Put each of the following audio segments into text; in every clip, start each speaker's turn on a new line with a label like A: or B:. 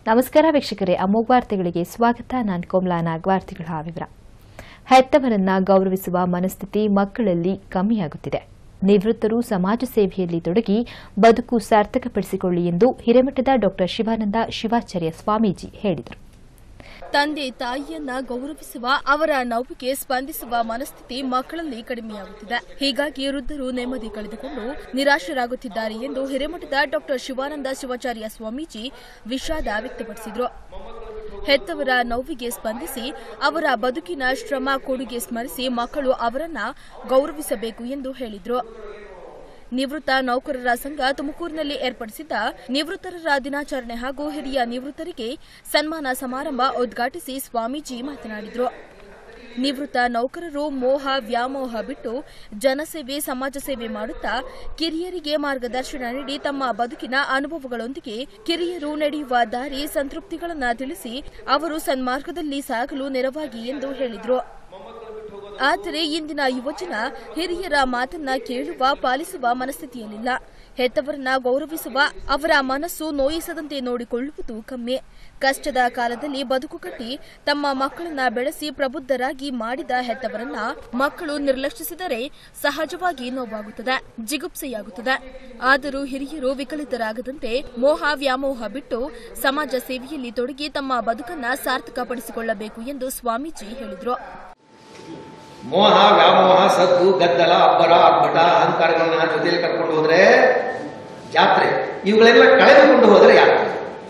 A: ನಮಸ್ಕಾರ ವೀಕ್ಷಕರೇ ಅಮೋಘ ವಾರ್ತೆಗಳಿಗೆ ಸ್ವಾಗತ ನಾನು ಕೋಮ್ಲಾ ನಾಗ್ ವಾರ್ತೆಗಳ ವಿವರ ಹೆತ್ತವರನ್ನ ಗೌರವಿಸುವ ಮನಸ್ಥಿತಿ ಮಕ್ಕಳಲ್ಲಿ ಕಮ್ಮಿಯಾಗುತ್ತಿದೆ ನಿವೃತ್ತರು ಸಮಾಜ ಸೇವೆಯಲ್ಲಿ ತೊಡಗಿ ಬದುಕು ಸಾರ್ಥಕಪಡಿಸಿಕೊಳ್ಳಿ ಎಂದು ಹಿರೇಮಠದ ಡಾ ಶಿವಾನಂದ ಶಿವಾಚಾರ್ಯ ಸ್ವಾಮೀಜಿ ಹೇಳಿದರು
B: ತಂದೆ ತಾಯಿಯನ್ನ ಗೌರವಿಸುವ ಅವರ ನೋವಿಗೆ ಸ್ಪಂದಿಸುವ ಮನಸ್ಥಿತಿ ಮಕ್ಕಳಲ್ಲಿ ಕಡಿಮೆಯಾಗುತ್ತಿದೆ ಹೀಗಾಗಿ ವೃದ್ಧರು ನೆಮ್ಮದಿ ಕಳೆದುಕೊಂಡು ನಿರಾಶರಾಗುತ್ತಿದ್ದಾರೆ ಎಂದು ಹಿರೇಮಠದ ಡಾ ಶಿವಾನಂದ ಶಿವಾಚಾರ್ಯ ಸ್ವಾಮೀಜಿ ವಿಷಾದ ವ್ಯಕ್ತಪಡಿಸಿದರು ಹೆತ್ತವರ ನೋವಿಗೆ ಸ್ಪಂದಿಸಿ ಅವರ ಬದುಕಿನ ಶ್ರಮ ಕೊಡುಗೆ ಸ್ಮರಿಸಿ ಮಕ್ಕಳು ಅವರನ್ನ ಗೌರವಿಸಬೇಕು ಎಂದು ಹೇಳಿದರು ನಿವೃತ್ತ ನೌಕರರ ಸಂಘ ತುಮಕೂರಿನಲ್ಲಿ ಏರ್ಪಡಿಸಿದ್ದ ನಿವೃತ್ತರರ ದಿನಾಚರಣೆ ಹಾಗೂ ಹಿರಿಯ ನಿವೃತ್ತರಿಗೆ ಸನ್ಮಾನ ಸಮಾರಂಭ ಉದ್ಘಾಟಿಸಿ ಸ್ವಾಮೀಜಿ ಮಾತನಾಡಿದರು ನಿವೃತ್ತ ನೌಕರರು ಮೋಹ ವ್ಯಾಮೋಹ ಬಿಟ್ಟು ಜನಸೇವೆ ಸಮಾಜ ಸೇವೆ ಮಾಡುತ್ತಾ ಕಿರಿಯರಿಗೆ ಮಾರ್ಗದರ್ಶನ ನೀಡಿ ತಮ್ಮ ಬದುಕಿನ ಅನುಭವಗಳೊಂದಿಗೆ ಕಿರಿಯರು ನಡೆಯುವ ದಾರಿ ಸಂತೃಪ್ತಿಗಳನ್ನು ತಿಳಿಸಿ ಅವರು ಸನ್ಮಾರ್ಗದಲ್ಲಿ ಸಾಗಲು ನೆರವಾಗಿ ಎಂದು ಹೇಳಿದರು ಆದರೆ ಇಂದಿನ ಯುವಜನ ಹಿರಿಯರ ಮಾತನ್ನ ಕೇಳುವ ಪಾಲಿಸುವ ಮನಸ್ಥಿತಿಯಲ್ಲಿಲ್ಲ ಹೆತ್ತವರನ್ನ ಗೌರವಿಸುವ ಅವರ ಮನಸ್ಸು ನೋಯಿಸದಂತೆ ನೋಡಿಕೊಳ್ಳುವುದು ಕಮ್ಮಿ ಕಷ್ಟದ ಕಾಲದಲ್ಲಿ ಬದುಕು ಕಟ್ಟಿ ತಮ್ಮ ಮಕ್ಕಳನ್ನ ಬೆಳೆಸಿ ಪ್ರಬುದ್ಧರಾಗಿ ಮಾಡಿದ ಹೆತ್ತವರನ್ನ ಮಕ್ಕಳು ನಿರ್ಲಕ್ಷಿಸಿದರೆ ಸಹಜವಾಗಿ ನೋವಾಗುತ್ತದೆ ಜಿಗುಪ್ಸೆಯಾಗುತ್ತದೆ ಆದರೂ ಹಿರಿಯರು ವಿಕಲಿತರಾಗದಂತೆ ಮೋಹ ವ್ಯಾಮೋಹ ಬಿಟ್ಟು ಸಮಾಜ ಸೇವೆಯಲ್ಲಿ ತೊಡಗಿ ತಮ್ಮ ಬದುಕನ್ನ ಸಾರ್ಥಕಪಡಿಸಿಕೊಳ್ಳಬೇಕು ಎಂದು ಸ್ವಾಮೀಜಿ ಹೇಳಿದರು
C: ಮೋಹ ವ್ಯಾಮೋಹ ಸದ್ದು ಗದ್ದಲ ಅಬ್ಬರ ಅಬ್ಬಟ ಅಹಂಕಾರಗಳನ್ನ ಜೊತೆಯಲ್ಲಿ ಕರ್ಕೊಂಡು ಹೋದ್ರೆ ಜಾತ್ರೆ ಇವುಗಳೆಲ್ಲ ಕಳೆದುಕೊಂಡು ಹೋದ್ರೆ ಯಾತ್ರೆ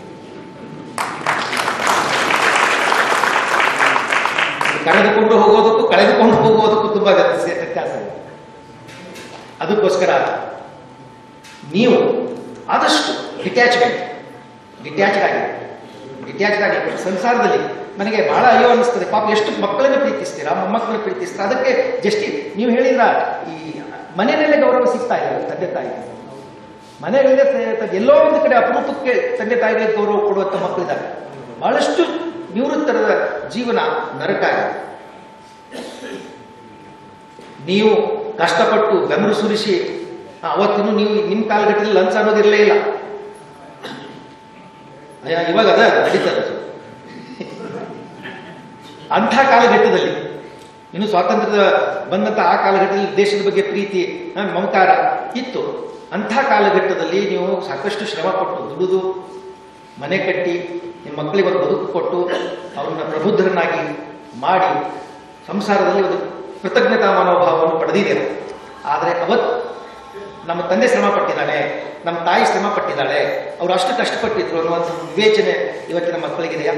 C: ಕಳೆದುಕೊಂಡು ಹೋಗೋದಕ್ಕೂ ಕಳೆದುಕೊಂಡು ಹೋಗೋದಕ್ಕೂ ತುಂಬಾ ವ್ಯತ್ಯಾಸ ವ್ಯತ್ಯಾಸ ಇದೆ ಅದಕ್ಕೋಸ್ಕರ ನೀವು ಆದಷ್ಟು ಡಿಟ್ಯಾಚ್ಮೆಂಟ್ ಡಿಟ್ಯಾಚ್ಡ್ ಆಗಿ ಡಿಟ್ಯಾಚ್ಡ್ ಆಗಿ ಸಂಸಾರದಲ್ಲಿ ನನಗೆ ಬಹಳ ಅಯ್ಯೋ ಅನಿಸ್ತದೆ ಪಾಪ ಎಷ್ಟು ಮಕ್ಕಳನ್ನು ಪ್ರೀತಿಸ್ತೀರಾ ಮೊಮ್ಮಕ್ಕಳನ್ನು ಪ್ರೀತಿಸ್ತೀರಾ ಅದಕ್ಕೆ ಜಸ್ಟಿ ನೀವು ಹೇಳಿದ್ರ ಈ ಮನೆಯಲ್ಲೇ ಗೌರವ ಸಿಗ್ತಾ ಇದೆ ತಂದೆ ತಾಯಿ ಮನೆಯಲ್ಲೇ ತ- ಎಲ್ಲೋ ಒಂದು ಕಡೆ ಅಪರೂಪಕ್ಕೆ ತಂದೆ ತಾಯಿಗಳಿಗೆ ಗೌರವ ಕೊಡುವಂತ ಮಕ್ಕಳಿದ್ದಾರೆ ಬಹಳಷ್ಟು ನಿವೃತ್ತರ ಜೀವನ ನರಕ ಆಗಿದೆ ನೀವು ಕಷ್ಟಪಟ್ಟು ಬೆವರು ಸುರಿಸಿ ಆ, ಅವತ್ತಿನೂ ನೀವು ನಿಮ್ಮ ಕಾಲಘಟ್ಟದಲ್ಲಿ ಲಂಚ ಅನ್ನೋದಿರಲೇ ಇಲ್ಲ ಅಯ್ಯ, ಇವಾಗ ಅದ ನಡೀತದೆ ಅದು. ಅಂಥ ಕಾಲಘಟ್ಟದಲ್ಲಿ ಇನ್ನು ಸ್ವಾತಂತ್ರ್ಯದ ಬಂದಂತ ಆ ಕಾಲಘಟ್ಟದಲ್ಲಿ ದೇಶದ ಬಗ್ಗೆ ಪ್ರೀತಿ ಆ, ಮಮಕಾರ ಇತ್ತು ಅಂಥ ಕಾಲಘಟ್ಟದಲ್ಲಿ ನೀವು ಸಾಕಷ್ಟು ಶ್ರಮ ಪಟ್ಟು ದುಡಿದು ಮನೆ ಕಟ್ಟಿ ನಿಮ್ಮ ಮಕ್ಕಳಿಗೆ ಒಂದು ಬದುಕು ಕೊಟ್ಟು ಅವ್ರನ್ನ ಪ್ರಬುದ್ಧರನ್ನಾಗಿ ಮಾಡಿ ಸಂಸಾರದಲ್ಲಿ ಒಂದು ಕೃತಜ್ಞತಾ ಮನೋಭಾವವನ್ನು ಪಡೆದಿದ್ದೀರ ಆದರೆ ಅವತ್ತು ನಮ್ಮ ತಂದೆ ಶ್ರಮ ಪಟ್ಟಿದ್ದಾಳೆ ನಮ್ಮ ತಾಯಿ ಶ್ರಮ ಪಟ್ಟಿದ್ದಾಳೆ ಅವರು ಅಷ್ಟು ಕಷ್ಟಪಟ್ಟಿದ್ರು ಅನ್ನುವಂಥ ವಿವೇಚನೆ ಇವತ್ತಿನ ಮಕ್ಕಳಿಗಿದೆಯಾ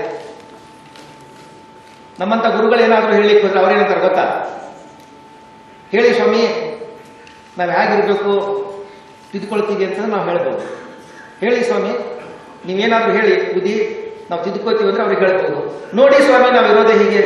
C: ನಮ್ಮಂತ ಗುರುಗಳೇನಾದ್ರೂ ಹೇಳಲಿಕ್ಕೆ ಹೋದ್ರೆ ಅವ್ರೇನಂತಾರೆ ಗೊತ್ತಾ ಹೇಳಿ ಸ್ವಾಮಿ ನಾವು ಹೇಗಿರ್ಬೇಕು ತಿದ್ಕೊಳ್ತೀವಿ ಅಂತ ನಾವು ಹೇಳ್ಬೋದು ಹೇಳಿ ಸ್ವಾಮಿ ನೀವೇನಾದ್ರೂ ಹೇಳಿ ಬುದ್ಧಿ ನಾವು ತಿದ್ಕೋತೀವಿ ಅಂದ್ರೆ ಅವ್ರಿಗೆ ಹೇಳ್ಬೋದು ನೋಡಿ ಸ್ವಾಮಿ ನಾವು ಇರೋದೇ ಹೀಗೆ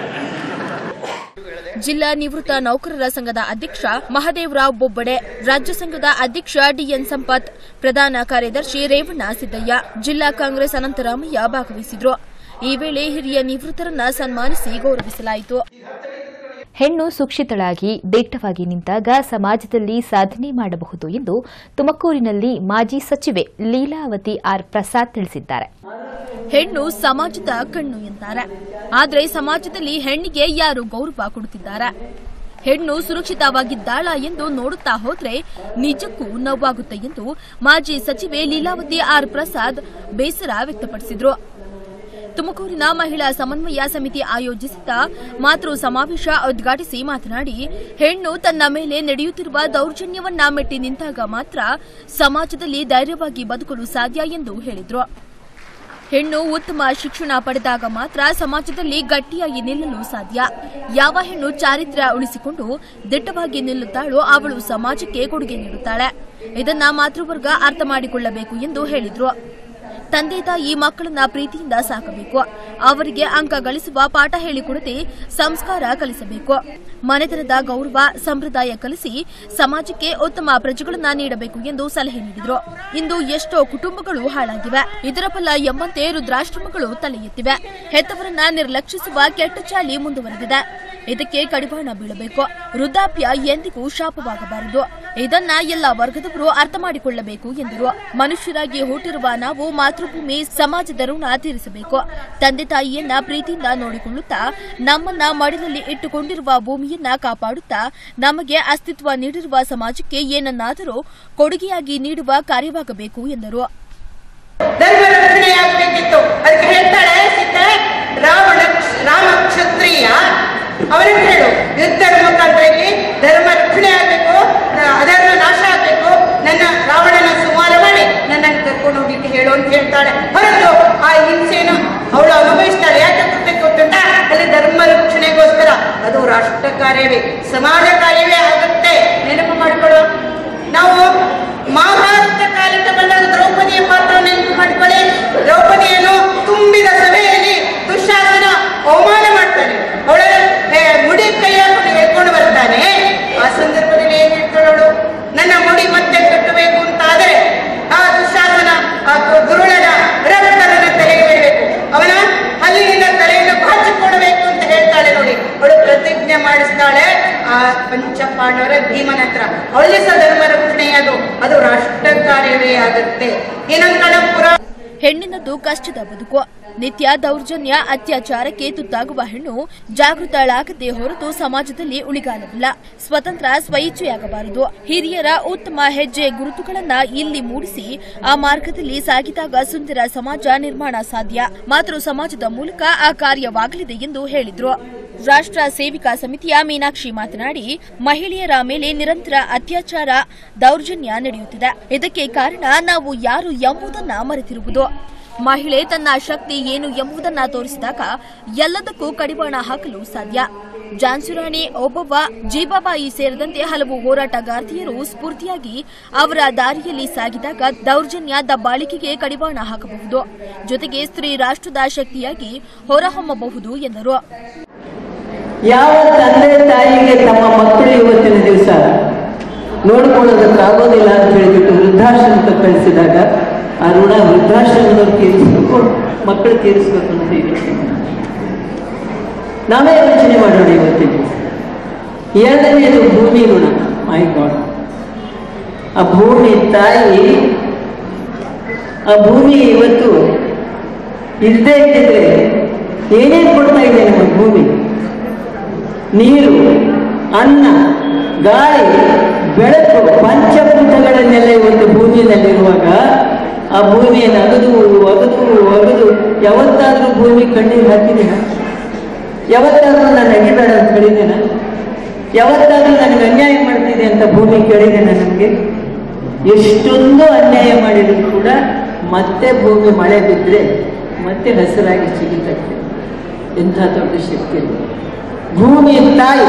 B: ಜಿಲ್ಲಾ ನಿವೃತ್ತ ನೌಕರರ ಸಂಘದ ಅಧ್ಯಕ್ಷ ಮಹದೇವರಾವ್ ಬೊಬ್ಬಡೆ ರಾಜ್ಯ ಸಂಘದ ಅಧ್ಯಕ್ಷ ಡಿಎನ್ ಸಂಪತ್ ಪ್ರಧಾನ ಕಾರ್ಯದರ್ಶಿ ರೇವಣ್ಣ ಸಿದ್ದಯ್ಯ ಜಿಲ್ಲಾ ಕಾಂಗ್ರೆಸ್ ಅನಂತರಾಮಯ್ಯ ಭಾಗವಹಿಸಿದ್ರು ಈ ವೇಳೆ ಹಿರಿಯ ನಿವೃತ್ತರನ್ನ ಸನ್ಮಾನಿಸಿ ಗೌರವಿಸಲಾಯಿತು
A: ಹೆಣ್ಣು ಸುಕ್ಷಿತಳಾಗಿ ದಿಟ್ಟವಾಗಿ ನಿಂತಾಗ ಸಮಾಜದಲ್ಲಿ ಸಾಧನೆ ಮಾಡಬಹುದು ಎಂದು ತುಮಕೂರಿನಲ್ಲಿ ಮಾಜಿ ಸಚಿವೆ ಲೀಲಾವತಿ ಆರ್ ಪ್ರಸಾದ್ ತಿಳಿಸಿದ್ದಾರೆ
B: ಹೆಣ್ಣು ಸಮಾಜದ ಕಣ್ಣು ಎಂತಾರೆ ಆದ್ರೆ ಸಮಾಜದಲ್ಲಿ ಹೆಣ್ಣಿಗೆ ಯಾರು ಗೌರವ ಕೊಡುತ್ತಿದ್ದಾರೆ ಹೆಣ್ಣು ಸುರಕ್ಷಿತವಾಗಿದ್ದಾಳ ಎಂದು ನೋಡುತ್ತಾ ಹೋದ್ರೆ ನಿಜಕ್ಕೂ ನೋವಾಗುತ್ತೆ ಎಂದು ಮಾಜಿ ಸಚಿವೆ ಲೀಲಾವತಿ ಆರ್ ಪ್ರಸಾದ್ ಬೇಸರ ವ್ಯಕ್ತಪಡಿಸಿದ್ರು ತುಮಕೂರಿನ ಮಹಿಳಾ ಸಮನ್ವಯ ಸಮಿತಿ ಆಯೋಜಿಸಿದ್ದ ಮಾತೃ ಸಮಾವೇಶ ಉದ್ಘಾಟಿಸಿ ಮಾತನಾಡಿ ಹೆಣ್ಣು ತನ್ನ ಮೇಲೆ ನಡೆಯುತ್ತಿರುವ ದೌರ್ಜನ್ಯವನ್ನ ಮೆಟ್ಟಿ ನಿಂತಾಗ ಮಾತ್ರ ಸಮಾಜದಲ್ಲಿ ಧೈರ್ಯವಾಗಿ ಬದುಕಲು ಸಾಧ್ಯ ಎಂದು ಹೇಳಿದ್ರು ಹೆಣ್ಣು ಉತ್ತಮ ಶಿಕ್ಷಣ ಪಡೆದಾಗ ಮಾತ್ರ ಸಮಾಜದಲ್ಲಿ ಗಟ್ಟಿಯಾಗಿ ನಿಲ್ಲಲು ಸಾಧ್ಯ ಯಾವ ಹೆಣ್ಣು ಚಾರಿತ್ರ್ಯ ಉಳಿಸಿಕೊಂಡು ದಿಟ್ಟವಾಗಿ ನಿಲ್ಲುತ್ತಾಳೋ ಅವಳು ಸಮಾಜಕ್ಕೆ ಕೊಡುಗೆ ನೀಡುತ್ತಾಳೆ ಇದನ್ನ ಮಾತೃವರ್ಗ ಅರ್ಥ ಮಾಡಿಕೊಳ್ಳಬೇಕು ಎಂದು ಹೇಳಿದ್ರು ತಂದೆ ತಾಯಿ ಮಕ್ಕಳನ್ನ ಪ್ರೀತಿಯಿಂದ ಸಾಕಬೇಕು ಅವರಿಗೆ ಅಂಕ ಗಳಿಸುವ ಪಾಠ ಹೇಳಿಕೊಡದೆ ಸಂಸ್ಕಾರ ಕಲಿಸಬೇಕು ಮನೆತನದ ಗೌರವ ಸಂಪ್ರದಾಯ ಕಲಿಸಿ ಸಮಾಜಕ್ಕೆ ಉತ್ತಮ ಪ್ರಜೆಗಳನ್ನ ನೀಡಬೇಕು ಎಂದು ಸಲಹೆ ನೀಡಿದರು ಇಂದು ಎಷ್ಟೋ ಕುಟುಂಬಗಳು ಹಾಳಾಗಿವೆ ಇದರ ಫಲ ಎಂಬಂತೆ ರುದ್ರಾಶ್ರಮಗಳು ತಲೆ ಎತ್ತಿವೆ ಹೆತ್ತವರನ್ನ ನಿರ್ಲಕ್ಷಿಸುವ ಕೆಟ್ಟ ಚಾಳಿ ಮುಂದುವರೆದಿದೆ ಇದಕ್ಕೆ ಕಡಿವಾಣ ಬೀಳಬೇಕು ವೃದ್ಧಾಪ್ಯ ಎಂದಿಗೂ ಶಾಪವಾಗಬಾರದು ಇದನ್ನ ಎಲ್ಲ ವರ್ಗದವರು ಅರ್ಥ ಮಾಡಿಕೊಳ್ಳಬೇಕು ಎಂದರು ಮನುಷ್ಯರಾಗಿ ಹುಟ್ಟಿರುವ ನಾವು ಮಾತೃಭೂಮಿ ಸಮಾಜದ ಋಣ ತೀರಿಸಬೇಕು ತಂದೆ ತಾಯಿಯನ್ನ ಪ್ರೀತಿಯಿಂದ ನೋಡಿಕೊಳ್ಳುತ್ತಾ ನಮ್ಮನ್ನ ಮಡಿಲಲ್ಲಿ ಇಟ್ಟುಕೊಂಡಿರುವ ಭೂಮಿಯನ್ನ ಕಾಪಾಡುತ್ತಾ ನಮಗೆ ಅಸ್ತಿತ್ವ ನೀಡಿರುವ ಸಮಾಜಕ್ಕೆ ಏನನ್ನಾದರೂ ಕೊಡುಗೆಯಾಗಿ ನೀಡುವ ಕಾರ್ಯವಾಗಬೇಕು ಎಂದರು
D: ಧರ್ಮ ರಕ್ಷಣೆಯಾಗಬೇಕಿತ್ತು ಅದಕ್ಕೆ ಹೇಳ್ತಾಳೆ ಸೀತೆ ರಾವಣ ರಾಮ ಕ್ಷತ್ರಿಯ ಅವನ ಹೇಳು ಯುದ್ಧದ ಮುಖಾಂತರವಾಗಿ ಧರ್ಮ ರಕ್ಷಣೆ ಆಗಬೇಕು ಅಧರ್ಮ ನಾಶ ಆಗಬೇಕು ನನ್ನ ರಾವಣನ ಸಂಹಾರ ಮಾಡಿ ನನ್ನನ್ನು ಕರ್ಕೊಂಡು ಹೋಗ್ಲಿಕ್ಕೆ ಹೇಳು ಅಂತ ಹೇಳ್ತಾಳೆ ಹೊರತು ಆ ಹಿಂಸೆಯನ್ನು ಅವಳು ಅನುಭವಿಸ್ತಾಳೆ ಯಾಕೆ ಕೊಟ್ಟಕ್ಕೆ ಗೊತ್ತುಂಟ ಅಲ್ಲಿ ಧರ್ಮ ರಕ್ಷಣೆಗೋಸ್ಕರ ಅದು ರಾಷ್ಟ್ರ ಕಾರ್ಯವೇ ಸಮಾಜ ಕಾರ್ಯವೇ ಆಗುತ್ತೆ ನೆನಪು ಮಾಡಿಕೊಳ್ಳುವ ನಾವು ಮಹಾಭಾರತ ಕಾಲಕ್ಕೆ ಬಂದಾಗ ದ್ರೌಪದಿಯ ಪಾತ್ರ ನೆನಪು ಮಾಡಿಕೊಳ್ಳಿ ದ್ರೌಪದಿಯನ್ನು ತುಂಬಿದ ಸಭೆಯಲ್ಲಿ ದುಶ್ಯಾಸನ ಅವಮಾನ ಮಾಡ್ತಾನೆ ಅವಳ ಏ, ಮುಡಿ ಕೈಯನ್ನು ಎಳ್ಕೊಂಡು ಬರ್ತಾನೆ ಆ ಸಂದರ್ಭದಲ್ಲಿ ಏನ್ ಹೇಳ್ಕೊಳ್ಳೋಳು ನನ್ನ ಮುಡಿ ಮತ್ತೆ ಕಟ್ಟಬೇಕು ಅಂತ ಆದರೆ ಆ ದುಶ್ಯಾಸನ ಆ ದುರುಳನ ರಕ್ತರನ್ನ ತಲೆಗೆ ಬೀಳಬೇಕು ಅವನ ಹಲ್ಲಿನಿಂದ ತಲೆಯನ್ನು ಬಾಚಿಕೊಳ್ಳಬೇಕು ಅಂತ ಹೇಳ್ತಾಳೆ ನೋಡಿ ಅವಳು ಪ್ರತಿಜ್ಞೆ ಮಾಡಿಸ್ತಾಳೆ ಆ ಪಂಚಪಾಂಡವರ ಭೀಮನ ಹತ್ರ ಅವಳಿಗೆ ಸಹ ಧರ್ಮ ರಕ್ಷಣೆ ಅದು ಅದು ರಾಷ್ಟ್ರ ಕಾರ್ಯವೇ ಆಗುತ್ತೆ ಏನಂತಾಳ ಪುರ
B: ಹೆಣ್ಣಿನದ್ದು ಕಷ್ಟದ ಬದುಕು ನಿತ್ಯ ದೌರ್ಜನ್ಯ ಅತ್ಯಾಚಾರಕ್ಕೆ ತುತ್ತಾಗುವ ಹೆಣ್ಣು ಜಾಗೃತಳಾಗದೆ ಹೊರತು ಸಮಾಜದಲ್ಲಿ ಉಳಿಗಾಲವಿಲ್ಲ ಸ್ವತಂತ್ರ ಸ್ವಇಚ್ಛೆಯಾಗಬಾರದು ಹಿರಿಯರ ಉತ್ತಮ ಹೆಜ್ಜೆ ಗುರುತುಗಳನ್ನ ಇಲ್ಲಿ ಮೂಡಿಸಿ ಆ ಮಾರ್ಗದಲ್ಲಿ ಸಾಗಿದಾಗ ಸುಂದರ ಸಮಾಜ ನಿರ್ಮಾಣ ಸಾಧ್ಯ ಮಾತೃ ಸಮಾಜದ ಮೂಲಕ ಆ ಕಾರ್ಯವಾಗಲಿದೆ ಎಂದು ಹೇಳಿದ್ರು ರಾಷ್ಟ್ರ ಸೇವಿಕಾ ಸಮಿತಿಯ ಮೀನಾಕ್ಷಿ ಮಾತನಾಡಿ ಮಹಿಳೆಯರ ಮೇಲೆ ನಿರಂತರ ಅತ್ಯಾಚಾರ ದೌರ್ಜನ್ಯ ನಡೆಯುತ್ತಿದೆ ಇದಕ್ಕೆ ಕಾರಣ ನಾವು ಯಾರು ಎಂಬುದನ್ನ ಮರೆತಿರುವುದು ಮಹಿಳೆ ತನ್ನ ಶಕ್ತಿ ಏನು ಎಂಬುದನ್ನ ತೋರಿಸಿದಾಗ ಎಲ್ಲದಕ್ಕೂ ಕಡಿವಾಣ ಹಾಕಲು ಸಾಧ್ಯ ಜಾನ್ಸುರಾಣಿ ಒಬ್ಬವ್ವ ಜೀಬಾಬಾಯಿ ಸೇರಿದಂತೆ ಹಲವು ಹೋರಾಟಗಾರ್ತಿಯರು ಸ್ಫೂರ್ತಿಯಾಗಿ ಅವರ ದಾರಿಯಲ್ಲಿ ಸಾಗಿದಾಗ ದೌರ್ಜನ್ಯ ದಬ್ಬಾಳಿಕೆಗೆ ಕಡಿವಾಣ ಹಾಕಬಹುದು ಜೊತೆಗೆ ಸ್ತ್ರೀ ರಾಷ್ಟ್ರದ ಶಕ್ತಿಯಾಗಿ ಹೊರಹೊಮ್ಮಬಹುದು ಎಂದರು
E: ಯಾವ ತಂದೆ ತಾಯಿಗೆ ತಮ್ಮ ಮಕ್ಕಳು ಇವತ್ತಿನ ದಿವಸ ನೋಡ್ಕೊಳ್ಳೋದಕ್ಕೆ ಆಗೋದಿಲ್ಲ ಅಂತ ಹೇಳಿಬಿಟ್ಟು ವೃದ್ಧಾಶ್ರಮಕ್ಕೆ ಕಳಿಸಿದಾಗ ಆ ಋಣ ವೃದ್ಧಾಶ್ರಮದವ್ರು ತೀರಿಸ್ಬೇಕು ಮಕ್ಕಳು ತೀರಿಸ್ಬೇಕು ಅಂತ ಇದೆ ನಾವೇ ಯೋಚನೆ ಮಾಡೋಣ ಇವತ್ತಿಗೆ ಎರಡನೇದು ಭೂಮಿ ಋಣ ಮೈ ಗಾಡ್ ಆ ಭೂಮಿ ತಾಯಿ ಆ ಭೂಮಿ ಇವತ್ತು ಇಲ್ಲದೆ ಇದ್ದಿದ್ರೆ ಏನೇನು ಕೊಡ್ತಾ ಇದೆ ನಮ್ಮ ಭೂಮಿ ನೀರು ಅನ್ನ ಗಾಳಿ ಬೆಳಕು ಪಂಚಭೂತಗಳನ್ನೆಲ್ಲ ಇವತ್ತು ಭೂಮಿಯಲ್ಲಿರುವಾಗ ಆ ಭೂಮಿಯನ್ನು ಅಗದು ಒಗದು ಒಗದು ಯಾವತ್ತಾದ್ರೂ ಭೂಮಿ ಕಣ್ಣೀರು ಹಾಕಿದೆನ ಯಾವತ್ತಾದ್ರೂ ನಾನು ಅಗಿಬೇಡ ಅಂತ ಹೇಳಿದ್ದೇನ ಯಾವತ್ತಾದ್ರೂ ನನಗೆ ಅನ್ಯಾಯ ಮಾಡ್ತಿದೆ ಅಂತ ಭೂಮಿ ಕೇಳಿದ್ದೇನೆ ನನಗೆ ಎಷ್ಟೊಂದು ಅನ್ಯಾಯ ಮಾಡಿದ್ರು ಕೂಡ ಮತ್ತೆ ಭೂಮಿ ಮಳೆ ಬಿದ್ದರೆ ಮತ್ತೆ ಹಸಿರಾಗಿ ಸಿಗುತ್ತಕ್ಕೆ ಎಂಥ ದೊಡ್ಡ ಶಕ್ತಿ ಇದೆ. ಭೂಮಿ ತಾಯಿ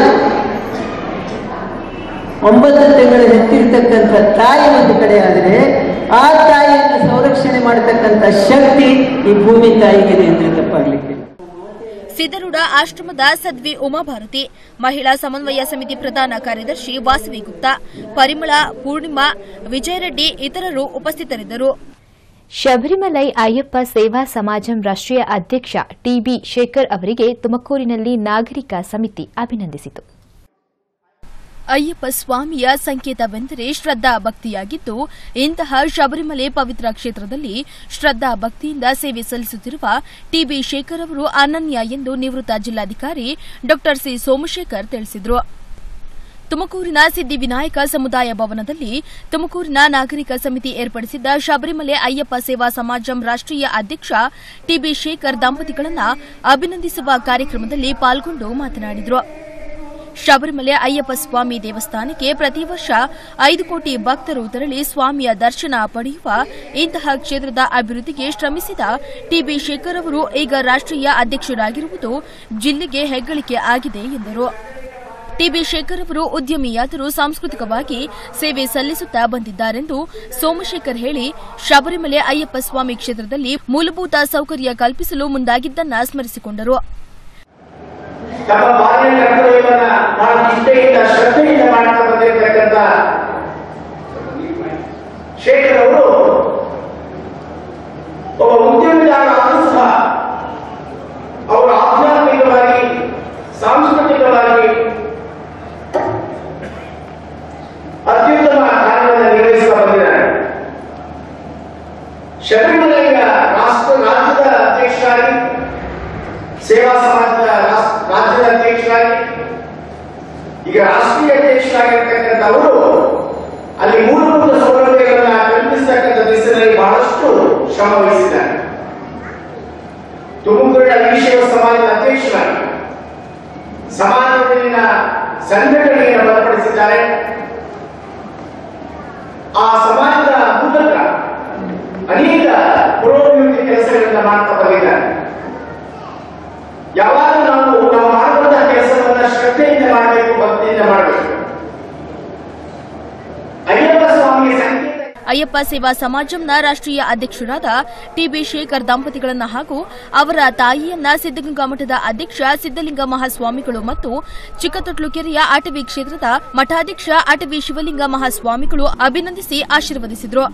E: ಒಂಬತ್ತು ತಿಂಗಳು ಹೆತ್ತಿರ್ತಕ್ಕಂಥ ತಾಯಿ ಒಂದು ಕಡೆ ಆದರೆ ಆ ತಾಯಿಯನ್ನು ಸಂರಕ್ಷಣೆ ಮಾಡತಕ್ಕಂಥ ಶಕ್ತಿ ಈ ಭೂಮಿ ತಾಯಿಗಿದೆ ಅಂದ್ರೆ ತಪ್ಪಾಗ್ಲಿಕ್ಕೆ
B: ಸಿದ್ದರೂಢ ಆಶ್ರಮದ ಸದ್ವಿ ಉಮಾಭಾರತಿ ಮಹಿಳಾ ಸಮನ್ವಯ ಸಮಿತಿ ಪ್ರಧಾನ ಕಾರ್ಯದರ್ಶಿ ವಾಸವಿ ಗುಪ್ತಾ ಪರಿಮಳ ಪೂರ್ಣಿಮಾ ವಿಜಯರೆಡ್ಡಿ ಇತರರು ಉಪಸ್ಥಿತರಿದ್ದರು
A: ಶಬರಿಮಲೈ ಅಯ್ಯಪ್ಪ ಸೇವಾ ಸಮಾಜಂ ರಾಷ್ಟ್ರೀಯ ಅಧ್ಯಕ್ಷ ಟಿಬಿ ಶೇಖರ್ ಅವರಿಗೆ ತುಮಕೂರಿನಲ್ಲಿ ನಾಗರಿಕ ಸಮಿತಿ ಅಭಿನಂದಿಸಿತು
B: ಅಯ್ಯಪ್ಪ ಸ್ವಾಮಿಯ ಸಂಕೇತವೆಂದರೆ ಶ್ರದ್ಧಾ ಭಕ್ತಿಯಾಗಿದ್ದು ಇಂತಹ ಶಬರಿಮಲೆ ಪವಿತ್ರ ಕ್ಷೇತ್ರದಲ್ಲಿ ಶ್ರದ್ಧಾ ಭಕ್ತಿಯಿಂದ ಸೇವೆ ಸಲ್ಲಿಸುತ್ತಿರುವ ಟಿಬಿ ಶೇಖರ್ ಅವರು ಅನನ್ಯ ಎಂದು ನಿವೃತ್ತ ಜಿಲ್ಲಾಧಿಕಾರಿ ಡಾ ಸಿ ಸೋಮಶೇಖರ್ ತಿಳಿಸಿದರು ತುಮಕೂರಿನ ಸಿದ್ದಿವಿನಾಯಕ ಸಮುದಾಯ ಭವನದಲ್ಲಿ ತುಮಕೂರಿನ ನಾಗರಿಕ ಸಮಿತಿ ಏರ್ಪಡಿಸಿದ್ದ ಶಬರಿಮಲೆ ಅಯ್ಯಪ್ಪ ಸೇವಾ ಸಮಾಜಂ ರಾಷ್ಟ್ರೀಯ ಅಧ್ಯಕ್ಷ ಟಿಬಿ ಶೇಖರ್ ದಂಪತಿಗಳನ್ನ ಅಭಿನಂದಿಸುವ ಕಾರ್ಯಕ್ರಮದಲ್ಲಿ ಪಾಲ್ಗೊಂಡು ಮಾತನಾಡಿದರು ಶಬರಿಮಲೆ ಅಯ್ಯಪ್ಪ ಸ್ವಾಮಿ ದೇವಸ್ಥಾನಕ್ಕೆ ಪ್ರತಿ ವರ್ಷ ಐದು ಕೋಟಿ ಭಕ್ತರು ತೆರಳಿ ಸ್ವಾಮಿಯ ದರ್ಶನ ಪಡೆಯುವ ಇಂತಹ ಕ್ಷೇತ್ರದ ಅಭಿವೃದ್ಧಿಗೆ ಶ್ರಮಿಸಿದ ಟಿಬಿ ಶೇಖರ್ ಅವರು ಈಗ ರಾಷ್ಟ್ರೀಯ ಅಧ್ಯಕ್ಷರಾಗಿರುವುದು ಜಿಲ್ಲೆಗೆ ಹೆಗ್ಗಳಿಕೆ ಆಗಿದೆ ಎಂದರು ಟಿಬಿ ಶೇಖರ್ ಅವರು ಉದ್ಯಮಿಯಾದರೂ ಸಾಂಸ್ಕೃತಿಕವಾಗಿ ಸೇವೆ ಸಲ್ಲಿಸುತ್ತಾ ಬಂದಿದ್ದಾರೆಂದು ಸೋಮಶೇಖರ್ ಹೇಳಿ ಶಬರಿಮಲೆ ಅಯ್ಯಪ್ಪ ಸ್ವಾಮಿ ಕ್ಷೇತ್ರದಲ್ಲಿ ಮೂಲಭೂತ ಸೌಕರ್ಯ ಕಲ್ಪಿಸಲು ಮುಂದಾಗಿದ್ದನ್ನ ಸ್ಮರಿಸಿಕೊಂಡರು
F: ನಮ್ಮ ಬಾಲ್ಯ ಕರ್ತವ್ಯವನ್ನ ಬಹಳ ನಿಷ್ಠೆಯಿಂದ ಶ್ರದ್ಧೆಯಿಂದ ಮಾಡ್ತಾ ಬಂದಿರತಕ್ಕಂಥ ಶೇಖರ್ ಅವರು ಒಬ್ಬ ಉದ್ಯಮಿದಾರ ಆದರೂ ಸಹ ಅವರು ಆಧ್ಯಾತ್ಮಿಕವಾಗಿ ಸಾಂಸ್ಕೃತಿಕವಾಗಿ ಅತ್ಯುತ್ತಮ ಅಧ್ಯಕ್ಷರಾಗಿ ಈಗ ರಾಷ್ಟ್ರೀಯ ಅಧ್ಯಕ್ಷರಾಗಿರ್ತಕ್ಕಂಥ ಅವರು ಅಲ್ಲಿ ಮೂಲಭೂತ ಸೌಲಭ್ಯಗಳನ್ನ ಕಲ್ಪಿಸತಕ್ಕಂಥ ದಿಸೆಯಲ್ಲಿ ಬಹಳಷ್ಟು ಶ್ರಮ ವಹಿಸಿದ್ದಾರೆ ತುಮಕೂರಿನ ವೀರಶೈವ ಸಮಾಜದ ಅಧ್ಯಕ್ಷರಾಗಿ ಸಮಾಜದಲ್ಲಿನ ಸಂಘಟನೆಯನ್ನು ಬಲಪಡಿಸಿದ್ದಾರೆ ಆ ಸಮಾಜದ ಮೂಲಕ ಅನೇಕ ಪುರೋಭಿವೃದ್ಧಿ ಕೆಲಸಗಳನ್ನ ಮಾಡ್ತಾ ಬಂದಿದ್ದಾರೆ ಯಾವಾಗ ನಾವು ನಾವು ಮಾಡುವಂತಹ ಕೆಲಸವನ್ನ ಶ್ರದ್ಧೆಯಿಂದ ಮಾಡಬೇಕು ಭಕ್ತಿಯಿಂದ ಮಾಡಬೇಕು ಅಯ್ಯಪ್ಪ ಸ್ವಾಮಿಗೆ ಸಂಕೇತ
B: ಅಯ್ಯಪ್ಪ ಸೇವಾ ಸಮಾಜಂನ ರಾಷ್ಟ್ರೀಯ ಅಧ್ಯಕ್ಷರಾದ ಟಿಬಿ ಶೇಖರ್ ದಂಪತಿಗಳನ್ನ ಹಾಗೂ ಅವರ ತಾಯಿಯನ್ನ ಸಿದ್ದಗಂಗಾ ಮಠದ ಅಧ್ಯಕ್ಷ ಸಿದ್ದಲಿಂಗ ಮಹಾಸ್ವಾಮಿಗಳು ಮತ್ತು ಚಿಕ್ಕತೊಟ್ಲು ಕೆರೆಯ ಅಟವಿ ಕ್ಷೇತ್ರದ ಮಠಾಧ್ಯಕ್ಷ ಅಟವಿ ಶಿವಲಿಂಗ ಮಹಾಸ್ವಾಮಿಗಳು ಅಭಿನಂದಿಸಿ ಆಶೀರ್ವದಿಸಿದರು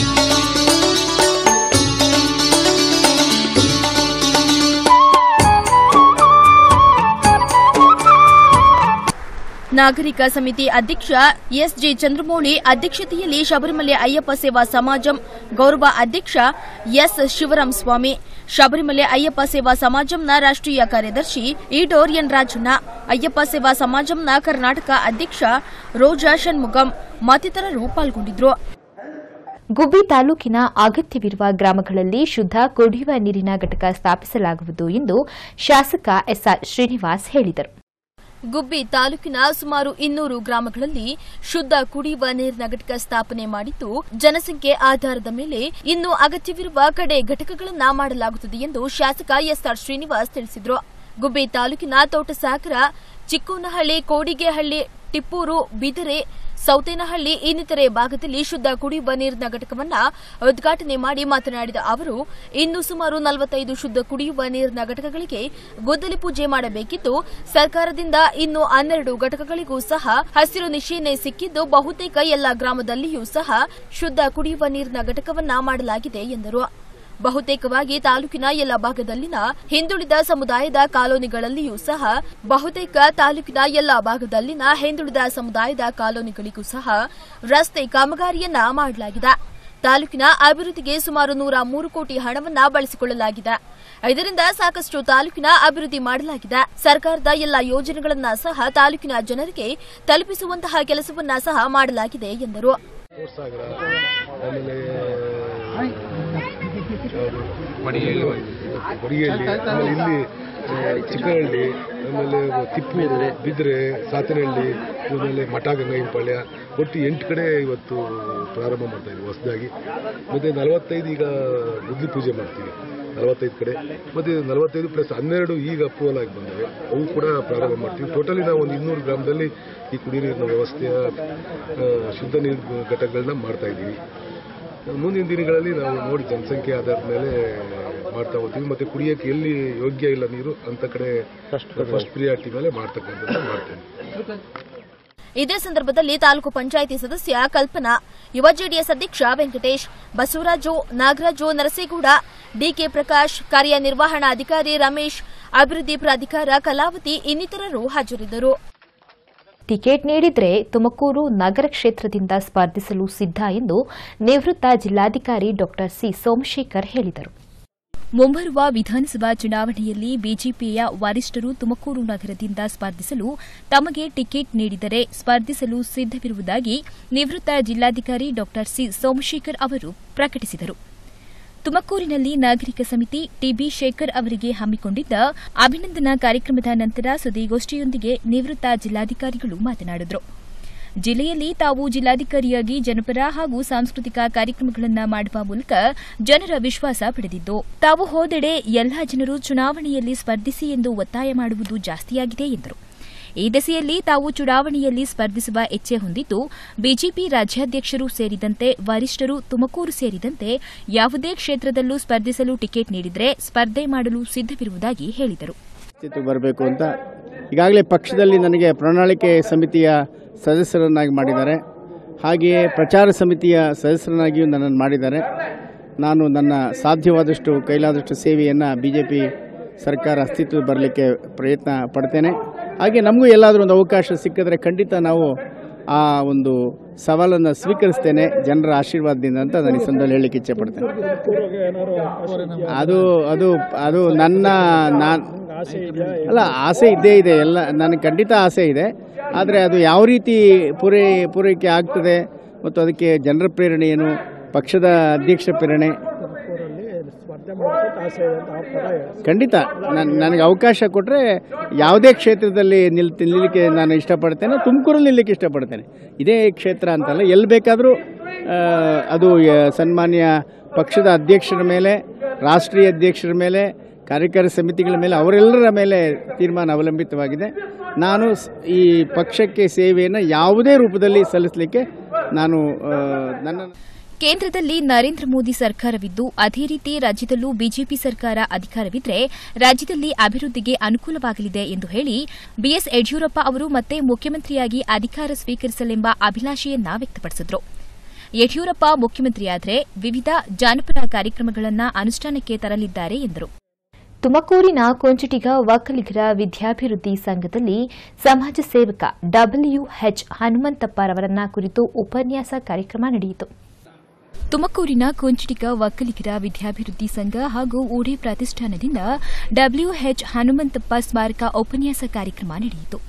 B: ನಾಗರಿಕ ಸಮಿತಿ ಅಧ್ಯಕ್ಷ ಎಸ್ಜೆ ಚಂದ್ರಮೌಳಿ ಅಧ್ಯಕ್ಷತೆಯಲ್ಲಿ ಶಬರಿಮಲೆ ಅಯ್ಯಪ್ಪ ಸೇವಾ ಸಮಾಜಂ ಗೌರವ ಅಧ್ಯಕ್ಷ ಎಸ್ ಶಿವರಾಮ್ ಸ್ವಾಮಿ ಶಬರಿಮಲೆ ಅಯ್ಯಪ್ಪ ಸೇವಾ ಸಮಾಜಂನ ರಾಷ್ಟ್ರೀಯ ಕಾರ್ಯದರ್ಶಿ ಈಡೋರ್ ಎನ್ ರಾಜಣ್ಣ ಅಯ್ಯಪ್ಪ ಸೇವಾ ಸಮಾಜಂನ ಕರ್ನಾಟಕ ಅಧ್ಯಕ್ಷ ರೋಜಾ ಷಣ್ಮುಗಂ ಮತ್ತಿತರರು ಪಾಲ್ಗೊಂಡಿದ್ರು
A: ಗುಬ್ಬಿ ತಾಲೂಕಿನ ಅಗತ್ಯವಿರುವ ಗ್ರಾಮಗಳಲ್ಲಿ ಶುದ್ಧ ಕುಡಿಯುವ ನೀರಿನ ಘಟಕ ಸ್ಥಾಪಿಸಲಾಗುವುದು ಎಂದು ಶಾಸಕ ಎಸ್ಆರ್ ಶ್ರೀನಿವಾಸ್ ಹೇಳಿದರು
B: ಗುಬ್ಬಿ ತಾಲೂಕಿನ ಸುಮಾರು ಇನ್ನೂರು ಗ್ರಾಮಗಳಲ್ಲಿ ಶುದ್ಧ ಕುಡಿಯುವ ನೀರಿನ ಘಟಕ ಸ್ಥಾಪನೆ ಮಾಡಿದ್ದು ಜನಸಂಖ್ಯೆ ಆಧಾರದ ಮೇಲೆ ಇನ್ನು ಅಗತ್ಯವಿರುವ ಕಡೆ ಘಟಕಗಳನ್ನ ಮಾಡಲಾಗುತ್ತದೆ ಎಂದು ಶಾಸಕ ಎಸ್ಆರ್ ಶ್ರೀನಿವಾಸ್ ತಿಳಿಸಿದರು ಗುಬ್ಬಿ ತಾಲೂಕಿನ ತೋಟಸಾಗರ ಚಿಕ್ಕೋನಹಳ್ಳಿ ಕೋಡಿಗೆಹಳ್ಳಿ ಟಿಪ್ಪೂರು ಬಿದರೆ ಸೌತೇನಹಳ್ಳಿ ಇನ್ನಿತರೆ ಭಾಗದಲ್ಲಿ ಶುದ್ಧ ಕುಡಿಯುವ ನೀರಿನ ಘಟಕವನ್ನ ಉದ್ಘಾಟನೆ ಮಾಡಿ ಮಾತನಾಡಿದ ಅವರು ಇನ್ನು ಸುಮಾರು ನಲವತ್ತೈದು ಶುದ್ಧ ಕುಡಿಯುವ ನೀರಿನ ಘಟಕಗಳಿಗೆ ಗುದ್ದಲಿ ಪೂಜೆ ಮಾಡಬೇಕಿದ್ದು ಸರ್ಕಾರದಿಂದ ಇನ್ನು ಹನ್ನೆರಡು ಘಟಕಗಳಿಗೂ ಸಹ ಹಸಿರು ನಿಶೇನೆ ಸಿಕ್ಕಿದ್ದು ಬಹುತೇಕ ಎಲ್ಲ ಗ್ರಾಮದಲ್ಲಿಯೂ ಸಹ ಶುದ್ಧ ಕುಡಿಯುವ ನೀರಿನ ಘಟಕವನ್ನ ಮಾಡಲಾಗಿದೆ ಎಂದರು ಬಹುತೇಕವಾಗಿ ತಾಲೂಕಿನ ಎಲ್ಲ ಭಾಗದಲ್ಲಿನ ಹಿಂದುಳಿದ ಸಮುದಾಯದ ಕಾಲೋನಿಗಳಲ್ಲಿಯೂ ಸಹ ಬಹುತೇಕ ತಾಲೂಕಿನ ಎಲ್ಲ ಭಾಗದಲ್ಲಿನ ಹಿಂದುಳಿದ ಸಮುದಾಯದ ಕಾಲೋನಿಗಳಿಗೂ ಸಹ ರಸ್ತೆ ಕಾಮಗಾರಿಯನ್ನ ಮಾಡಲಾಗಿದೆ ತಾಲೂಕಿನ ಅಭಿವೃದ್ಧಿಗೆ ಸುಮಾರು ನೂರ ಮೂರು ಕೋಟಿ ಹಣವನ್ನ ಬಳಸಿಕೊಳ್ಳಲಾಗಿದೆ ಇದರಿಂದ ಸಾಕಷ್ಟು ತಾಲೂಕಿನ ಅಭಿವೃದ್ಧಿ ಮಾಡಲಾಗಿದೆ ಸರ್ಕಾರದ ಎಲ್ಲ ಯೋಜನೆಗಳನ್ನ ಸಹ ತಾಲೂಕಿನ ಜನರಿಗೆ ತಲುಪಿಸುವಂತಹ ಕೆಲಸವನ್ನ ಸಹ ಮಾಡಲಾಗಿದೆ ಎಂದರು
G: ಸಾಗರ ಆಮೇಲೆ ಯಾವುದು ಬಡಿಹಳ್ಳಿ ಆಮೇಲೆ ಇಲ್ಲಿ ಆ, ಚಿಕ್ಕಹಳ್ಳಿ ಆಮೇಲೆ ತಿಪ್ಪೂರು ಬಿದ್ರೆ ಸಾತನಹಳ್ಳಿ ಆಮೇಲೆ ಮಠ ಗಂಗಾಯಿಪಾಳ್ಯ ಒಟ್ಟು ಎಂಟು ಕಡೆ ಇವತ್ತು ಪ್ರಾರಂಭ ಮಾಡ್ತಾ ಇದ್ದೀವಿ ಹೊಸದಾಗಿ ಮತ್ತು ನಲವತ್ತೈದು ಈಗ ಗುದ್ಲಿ ಪೂಜೆ ಮಾಡ್ತೀವಿ ನಲವತ್ತೈದು ಕಡೆ ಮತ್ತು ನಲವತ್ತೈದು ಪ್ಲಸ್ ಹನ್ನೆರಡು ಈಗ ಅಪ್ರೂವಲ್ ಆಗಿ ಬಂದಿವೆ ಅವು ಕೂಡ ಪ್ರಾರಂಭ ಮಾಡ್ತೀವಿ ಟೋಟಲಿ ನಾವು ಒಂದು ಇನ್ನೂರು ಗ್ರಾಮದಲ್ಲಿ ಈ ಕುಡಿಯ ನೀರಿನ ವ್ಯವಸ್ಥೆಯ ಆ, ಶುದ್ಧ ನೀರು ಘಟಕಗಳನ್ನ ಮಾಡ್ತಾ ಇದ್ದೀವಿ ಮುಂದಿನ ದಿನಗಳಲ್ಲಿ ನಾವು ನೋಡಿ ಜನಸಂಖ್ಯೆ ಆಧಾರದ ಮೇಲೆ ಮಾಡ್ತಾ ಹೋಗ್ತೀವಿ ಮತ್ತೆ ಕುಡಿಯೋಕೆ ಎಲ್ಲಿ ಯೋಗ್ಯ ಇಲ್ಲ ನೀರು ಅಂತ ಕಡೆ ಫಸ್ಟ್ ಪ್ರಿಯಾರಿಟಿ ಮೇಲೆ ಮಾಡ್ತಕ್ಕಂಥದ್ದು ಮಾಡ್ತೇವೆ
B: ಇದೇ ಸಂದರ್ಭದಲ್ಲಿ ತಾಲೂಕು ಪಂಚಾಯಿತಿ ಸದಸ್ಯ ಕಲ್ಪನಾ ಯುವ ಜೆಡಿಎಸ್ ಅಧ್ಯಕ್ಷ ವೆಂಕಟೇಶ್ ಬಸವರಾಜು ನಾಗರಾಜು ನರಸೇಗೌಡ ಡಿಕೆ ಪ್ರಕಾಶ್ ಕಾರ್ಯನಿರ್ವಹಣಾಧಿಕಾರಿ ರಮೇಶ್ ಅಭಿವೃದ್ಧಿ ಪ್ರಾಧಿಕಾರ ಕಲಾವತಿ ಇನ್ನಿತರರು ಹಾಜರಿದ್ದರು
A: ಟಿಕೆಟ್ ನೀಡಿದ್ರೆ ತುಮಕೂರು ನಗರ ಕ್ಷೇತ್ರದಿಂದ ಸ್ಪರ್ಧಿಸಲು ಸಿದ್ಧ ಎಂದು ನಿವೃತ್ತ ಜಿಲ್ಲಾಧಿಕಾರಿ ಡಾ ಸಿ ಸೋಮಶೇಖರ್ ಹೇಳಿದರು
H: ಮುಂಬರುವ ವಿಧಾನಸಭಾ ಚುನಾವಣೆಯಲ್ಲಿ ಬಿಜೆಪಿಯ ವರಿಷ್ಠರು ತುಮಕೂರು ನಗರದಿಂದ ಸ್ಪರ್ಧಿಸಲು ತಮಗೆ ಟಿಕೆಟ್ ನೀಡಿದರೆ ಸ್ಪರ್ಧಿಸಲು ಸಿದ್ದವಿರುವುದಾಗಿ ನಿವೃತ್ತ ಜಿಲ್ಲಾಧಿಕಾರಿ ಡಾ ಸಿ ಸೋಮಶೇಖರ್ ಅವರು ಪ್ರಕಟಿಸಿದರು ತುಮಕೂರಿನಲ್ಲಿ ನಾಗರಿಕ ಸಮಿತಿ ಟಿಬಿ ಶೇಖರ್ ಅವರಿಗೆ ಹಮ್ಮಿಕೊಂಡಿದ್ದ ಅಭಿನಂದನಾ ಕಾರ್ಯಕ್ರಮದ ನಂತರ ಸುದ್ದಿಗೋಷ್ಠಿಯೊಂದಿಗೆ ನಿವೃತ್ತ ಜಿಲ್ಲಾಧಿಕಾರಿಗಳು ಮಾತನಾಡಿದರು ಜಿಲ್ಲೆಯಲ್ಲಿ ತಾವು ಜಿಲ್ಲಾಧಿಕಾರಿಯಾಗಿ ಜನಪರ ಹಾಗೂ ಸಾಂಸ್ಕೃತಿಕ ಕಾರ್ಯಕ್ರಮಗಳನ್ನು ಮಾಡುವ ಮೂಲಕ ಜನರ ವಿಶ್ವಾಸ ಪಡೆದಿದ್ದು ತಾವು ಹೋದೆಡೆ ಎಲ್ಲಾ ಜನರು ಚುನಾವಣೆಯಲ್ಲಿ ಸ್ಪರ್ಧಿಸಿ ಎಂದು ಒತ್ತಾಯ ಮಾಡುವುದು ಜಾಸ್ತಿಯಾಗಿದೆ ಎಂದರು ಈ ದೆಸೆಯಲ್ಲಿ ತಾವು ಚುನಾವಣೆಯಲ್ಲಿ ಸ್ಪರ್ಧಿಸುವ ಇಚ್ಛೆ ಹೊಂದಿದ್ದು ಬಿಜೆಪಿ ರಾಜ್ಯಾಧ್ಯಕ್ಷರು ಸೇರಿದಂತೆ ವರಿಷ್ಠರು ತುಮಕೂರು ಸೇರಿದಂತೆ ಯಾವುದೇ ಕ್ಷೇತ್ರದಲ್ಲೂ ಸ್ಪರ್ಧಿಸಲು ಟಿಕೆಟ್ ನೀಡಿದರೆ ಸ್ಪರ್ಧೆ ಮಾಡಲು ಸಿದ್ದವಿರುವುದಾಗಿ ಹೇಳಿದರು
I: ಸ್ಥಿತಿ ಬರಬೇಕು ಅಂತ ಈಗಾಗಲೇ ಪಕ್ಷದಲ್ಲಿ ನನಗೆ ಪ್ರಣಾಳಿಕೆ ಸಮಿತಿಯ ಸದಸ್ಯರನ್ನಾಗಿ ಮಾಡಿದ್ದಾರೆ ಹಾಗೆಯೇ ಪ್ರಚಾರ ಸಮಿತಿಯ ಸದಸ್ಯರನ್ನಾಗಿಯೂ ನನ್ನನ್ನು ಮಾಡಿದ್ದಾರೆ ನಾನು ನನ್ನ ಸಾಧ್ಯವಾದಷ್ಟು ಕೈಲಾದಷ್ಟು ಸೇವೆಯನ್ನು ಬಿ ಜೆ ಪಿ ಸರ್ಕಾರ ಅಸ್ತಿತ್ವ ಬರಲಿಕ್ಕೆ ಪ್ರಯತ್ನ ಪಡ್ತೇನೆ ಹಾಗೆ ನಮಗೂ ಎಲ್ಲಾದರೂ ಒಂದು ಅವಕಾಶ ಸಿಕ್ಕಿದ್ರೆ ಖಂಡಿತ ನಾವು ಆ ಒಂದು ಸವಾಲನ್ನು ಸ್ವೀಕರಿಸ್ತೇನೆ ಜನರ ಆಶೀರ್ವಾದದಿಂದ ಅಂತ ನಾನು ಈ ಸಂದರ್ಭದಲ್ಲಿ ಹೇಳಲಿಕ್ಕೆ ಇಚ್ಛೆ ಪಡ್ತೇನೆ ಅದು ಅದು ಅದು ನನ್ನ ನಾನು ಅಲ್ಲ ಆಸೆ ಇದ್ದೇ ಇದೆ ಎಲ್ಲ ನನಗೆ ಖಂಡಿತ ಆಸೆ ಇದೆ ಆದರೆ ಅದು ಯಾವ ರೀತಿ ಪೂರೈ ಪೂರೈಕೆ ಆಗ್ತದೆ ಮತ್ತು ಅದಕ್ಕೆ ಜನರ ಪ್ರೇರಣೆ ಏನು ಪಕ್ಷದ ಅಧ್ಯಕ್ಷ ಪ್ರೇರಣೆ ಖಂಡಿತ ನನ್ ನನಗೆ ಅವಕಾಶ ಕೊಟ್ಟರೆ ಯಾವುದೇ ಕ್ಷೇತ್ರದಲ್ಲಿ ನಿಲ್ ನಿಲ್ಲಲಿಕ್ಕೆ ನಾನು ಇಷ್ಟಪಡ್ತೇನೆ ತುಮಕೂರಲ್ಲಿ ನಿಲ್ಲಲಿಕ್ಕೆ ಇಷ್ಟಪಡ್ತೇನೆ ಇದೇ ಕ್ಷೇತ್ರ ಅಂತಲ್ಲ ಎಲ್ಲಿ ಬೇಕಾದರೂ ಅದು ಯ- ಸನ್ಮಾನ್ಯ ಪಕ್ಷದ ಅಧ್ಯಕ್ಷರ ಮೇಲೆ ರಾಷ್ಟ್ರೀಯ ಅಧ್ಯಕ್ಷರ ಮೇಲೆ ಕಾರ್ಯಕಾರಿ ಸಮಿತಿಗಳ ಮೇಲೆ ಅವರೆಲ್ಲರ ಮೇಲೆ ತೀರ್ಮಾನ ಅವಲಂಬಿತವಾಗಿದೆ ನಾನು ಸ್- ಈ ಪಕ್ಷಕ್ಕೆ ಸೇವೆಯನ್ನು ಯಾವುದೇ ರೂಪದಲ್ಲಿ ಸಲ್ಲಿಸಲಿಕ್ಕೆ ನಾನು ಆ, ನನ್ನ
H: ಕೇಂದ್ರದಲ್ಲಿ ನರೇಂದ್ರ ಮೋದಿ ಸರ್ಕಾರವಿದ್ದು ಅದೇ ರೀತಿ ರಾಜ್ಯದಲ್ಲೂ ಬಿಜೆಪಿ ಸರ್ಕಾರ ಅಧಿಕಾರವಿದ್ರೆ ರಾಜ್ಯದಲ್ಲಿ ಅಭಿವೃದ್ಧಿಗೆ ಅನುಕೂಲವಾಗಲಿದೆ ಎಂದು ಹೇಳಿ ಬಿಎಸ್ ಯಡಿಯೂರಪ್ಪ ಅವರು ಮತ್ತೆ ಮುಖ್ಯಮಂತ್ರಿಯಾಗಿ ಅಧಿಕಾರ ಸ್ವೀಕರಿಸಲೆಂಬ ಅಭಿಲಾಷೆಯನ್ನ ವ್ಯಕ್ತಪಡಿಸಿದರು ಯಡಿಯೂರಪ್ಪ ಮುಖ್ಯಮಂತ್ರಿಯಾದರೆ ವಿವಿಧ ಜಾನಪದ ಕಾರ್ಯಕ್ರಮಗಳನ್ನು ಅನುಷ್ಠಾನಕ್ಕೆ ತರಲಿದ್ದಾರೆ ಎಂದರು
A: ತುಮಕೂರಿನ ಕೊಂಚಟಿಗ ಒಕ್ಕಲಿಗರ ವಿದ್ಯಾಭಿವೃದ್ಧಿ ಸಂಘದಲ್ಲಿ ಸಮಾಜ ಸೇವಕ ಡಬ್ಲ್ಯೂಎಚ್ ಹನುಮಂತಪ್ಪರವರನ್ನ ಕುರಿತು ಉಪನ್ಯಾಸ ಕಾರ್ಯಕ್ರಮ ನಡೆಯಿತು
H: ತುಮಕೂರಿನ ಕೊಂಚಟಿಗ ಒಕ್ಕಲಿಗರ ವಿದ್ಯಾಭಿವೃದ್ಧಿ ಸಂಘ ಹಾಗೂ ಊಡೆ ಪ್ರತಿಷ್ಠಾನದಿಂದ ಡಬ್ಲ್ಯೂಎಚ್ ಹನುಮಂತಪ್ಪ ಸ್ಮಾರಕ ಉಪನ್ಯಾಸ ಕಾರ್ಯಕ್ರಮ ನಡೆಯಿತು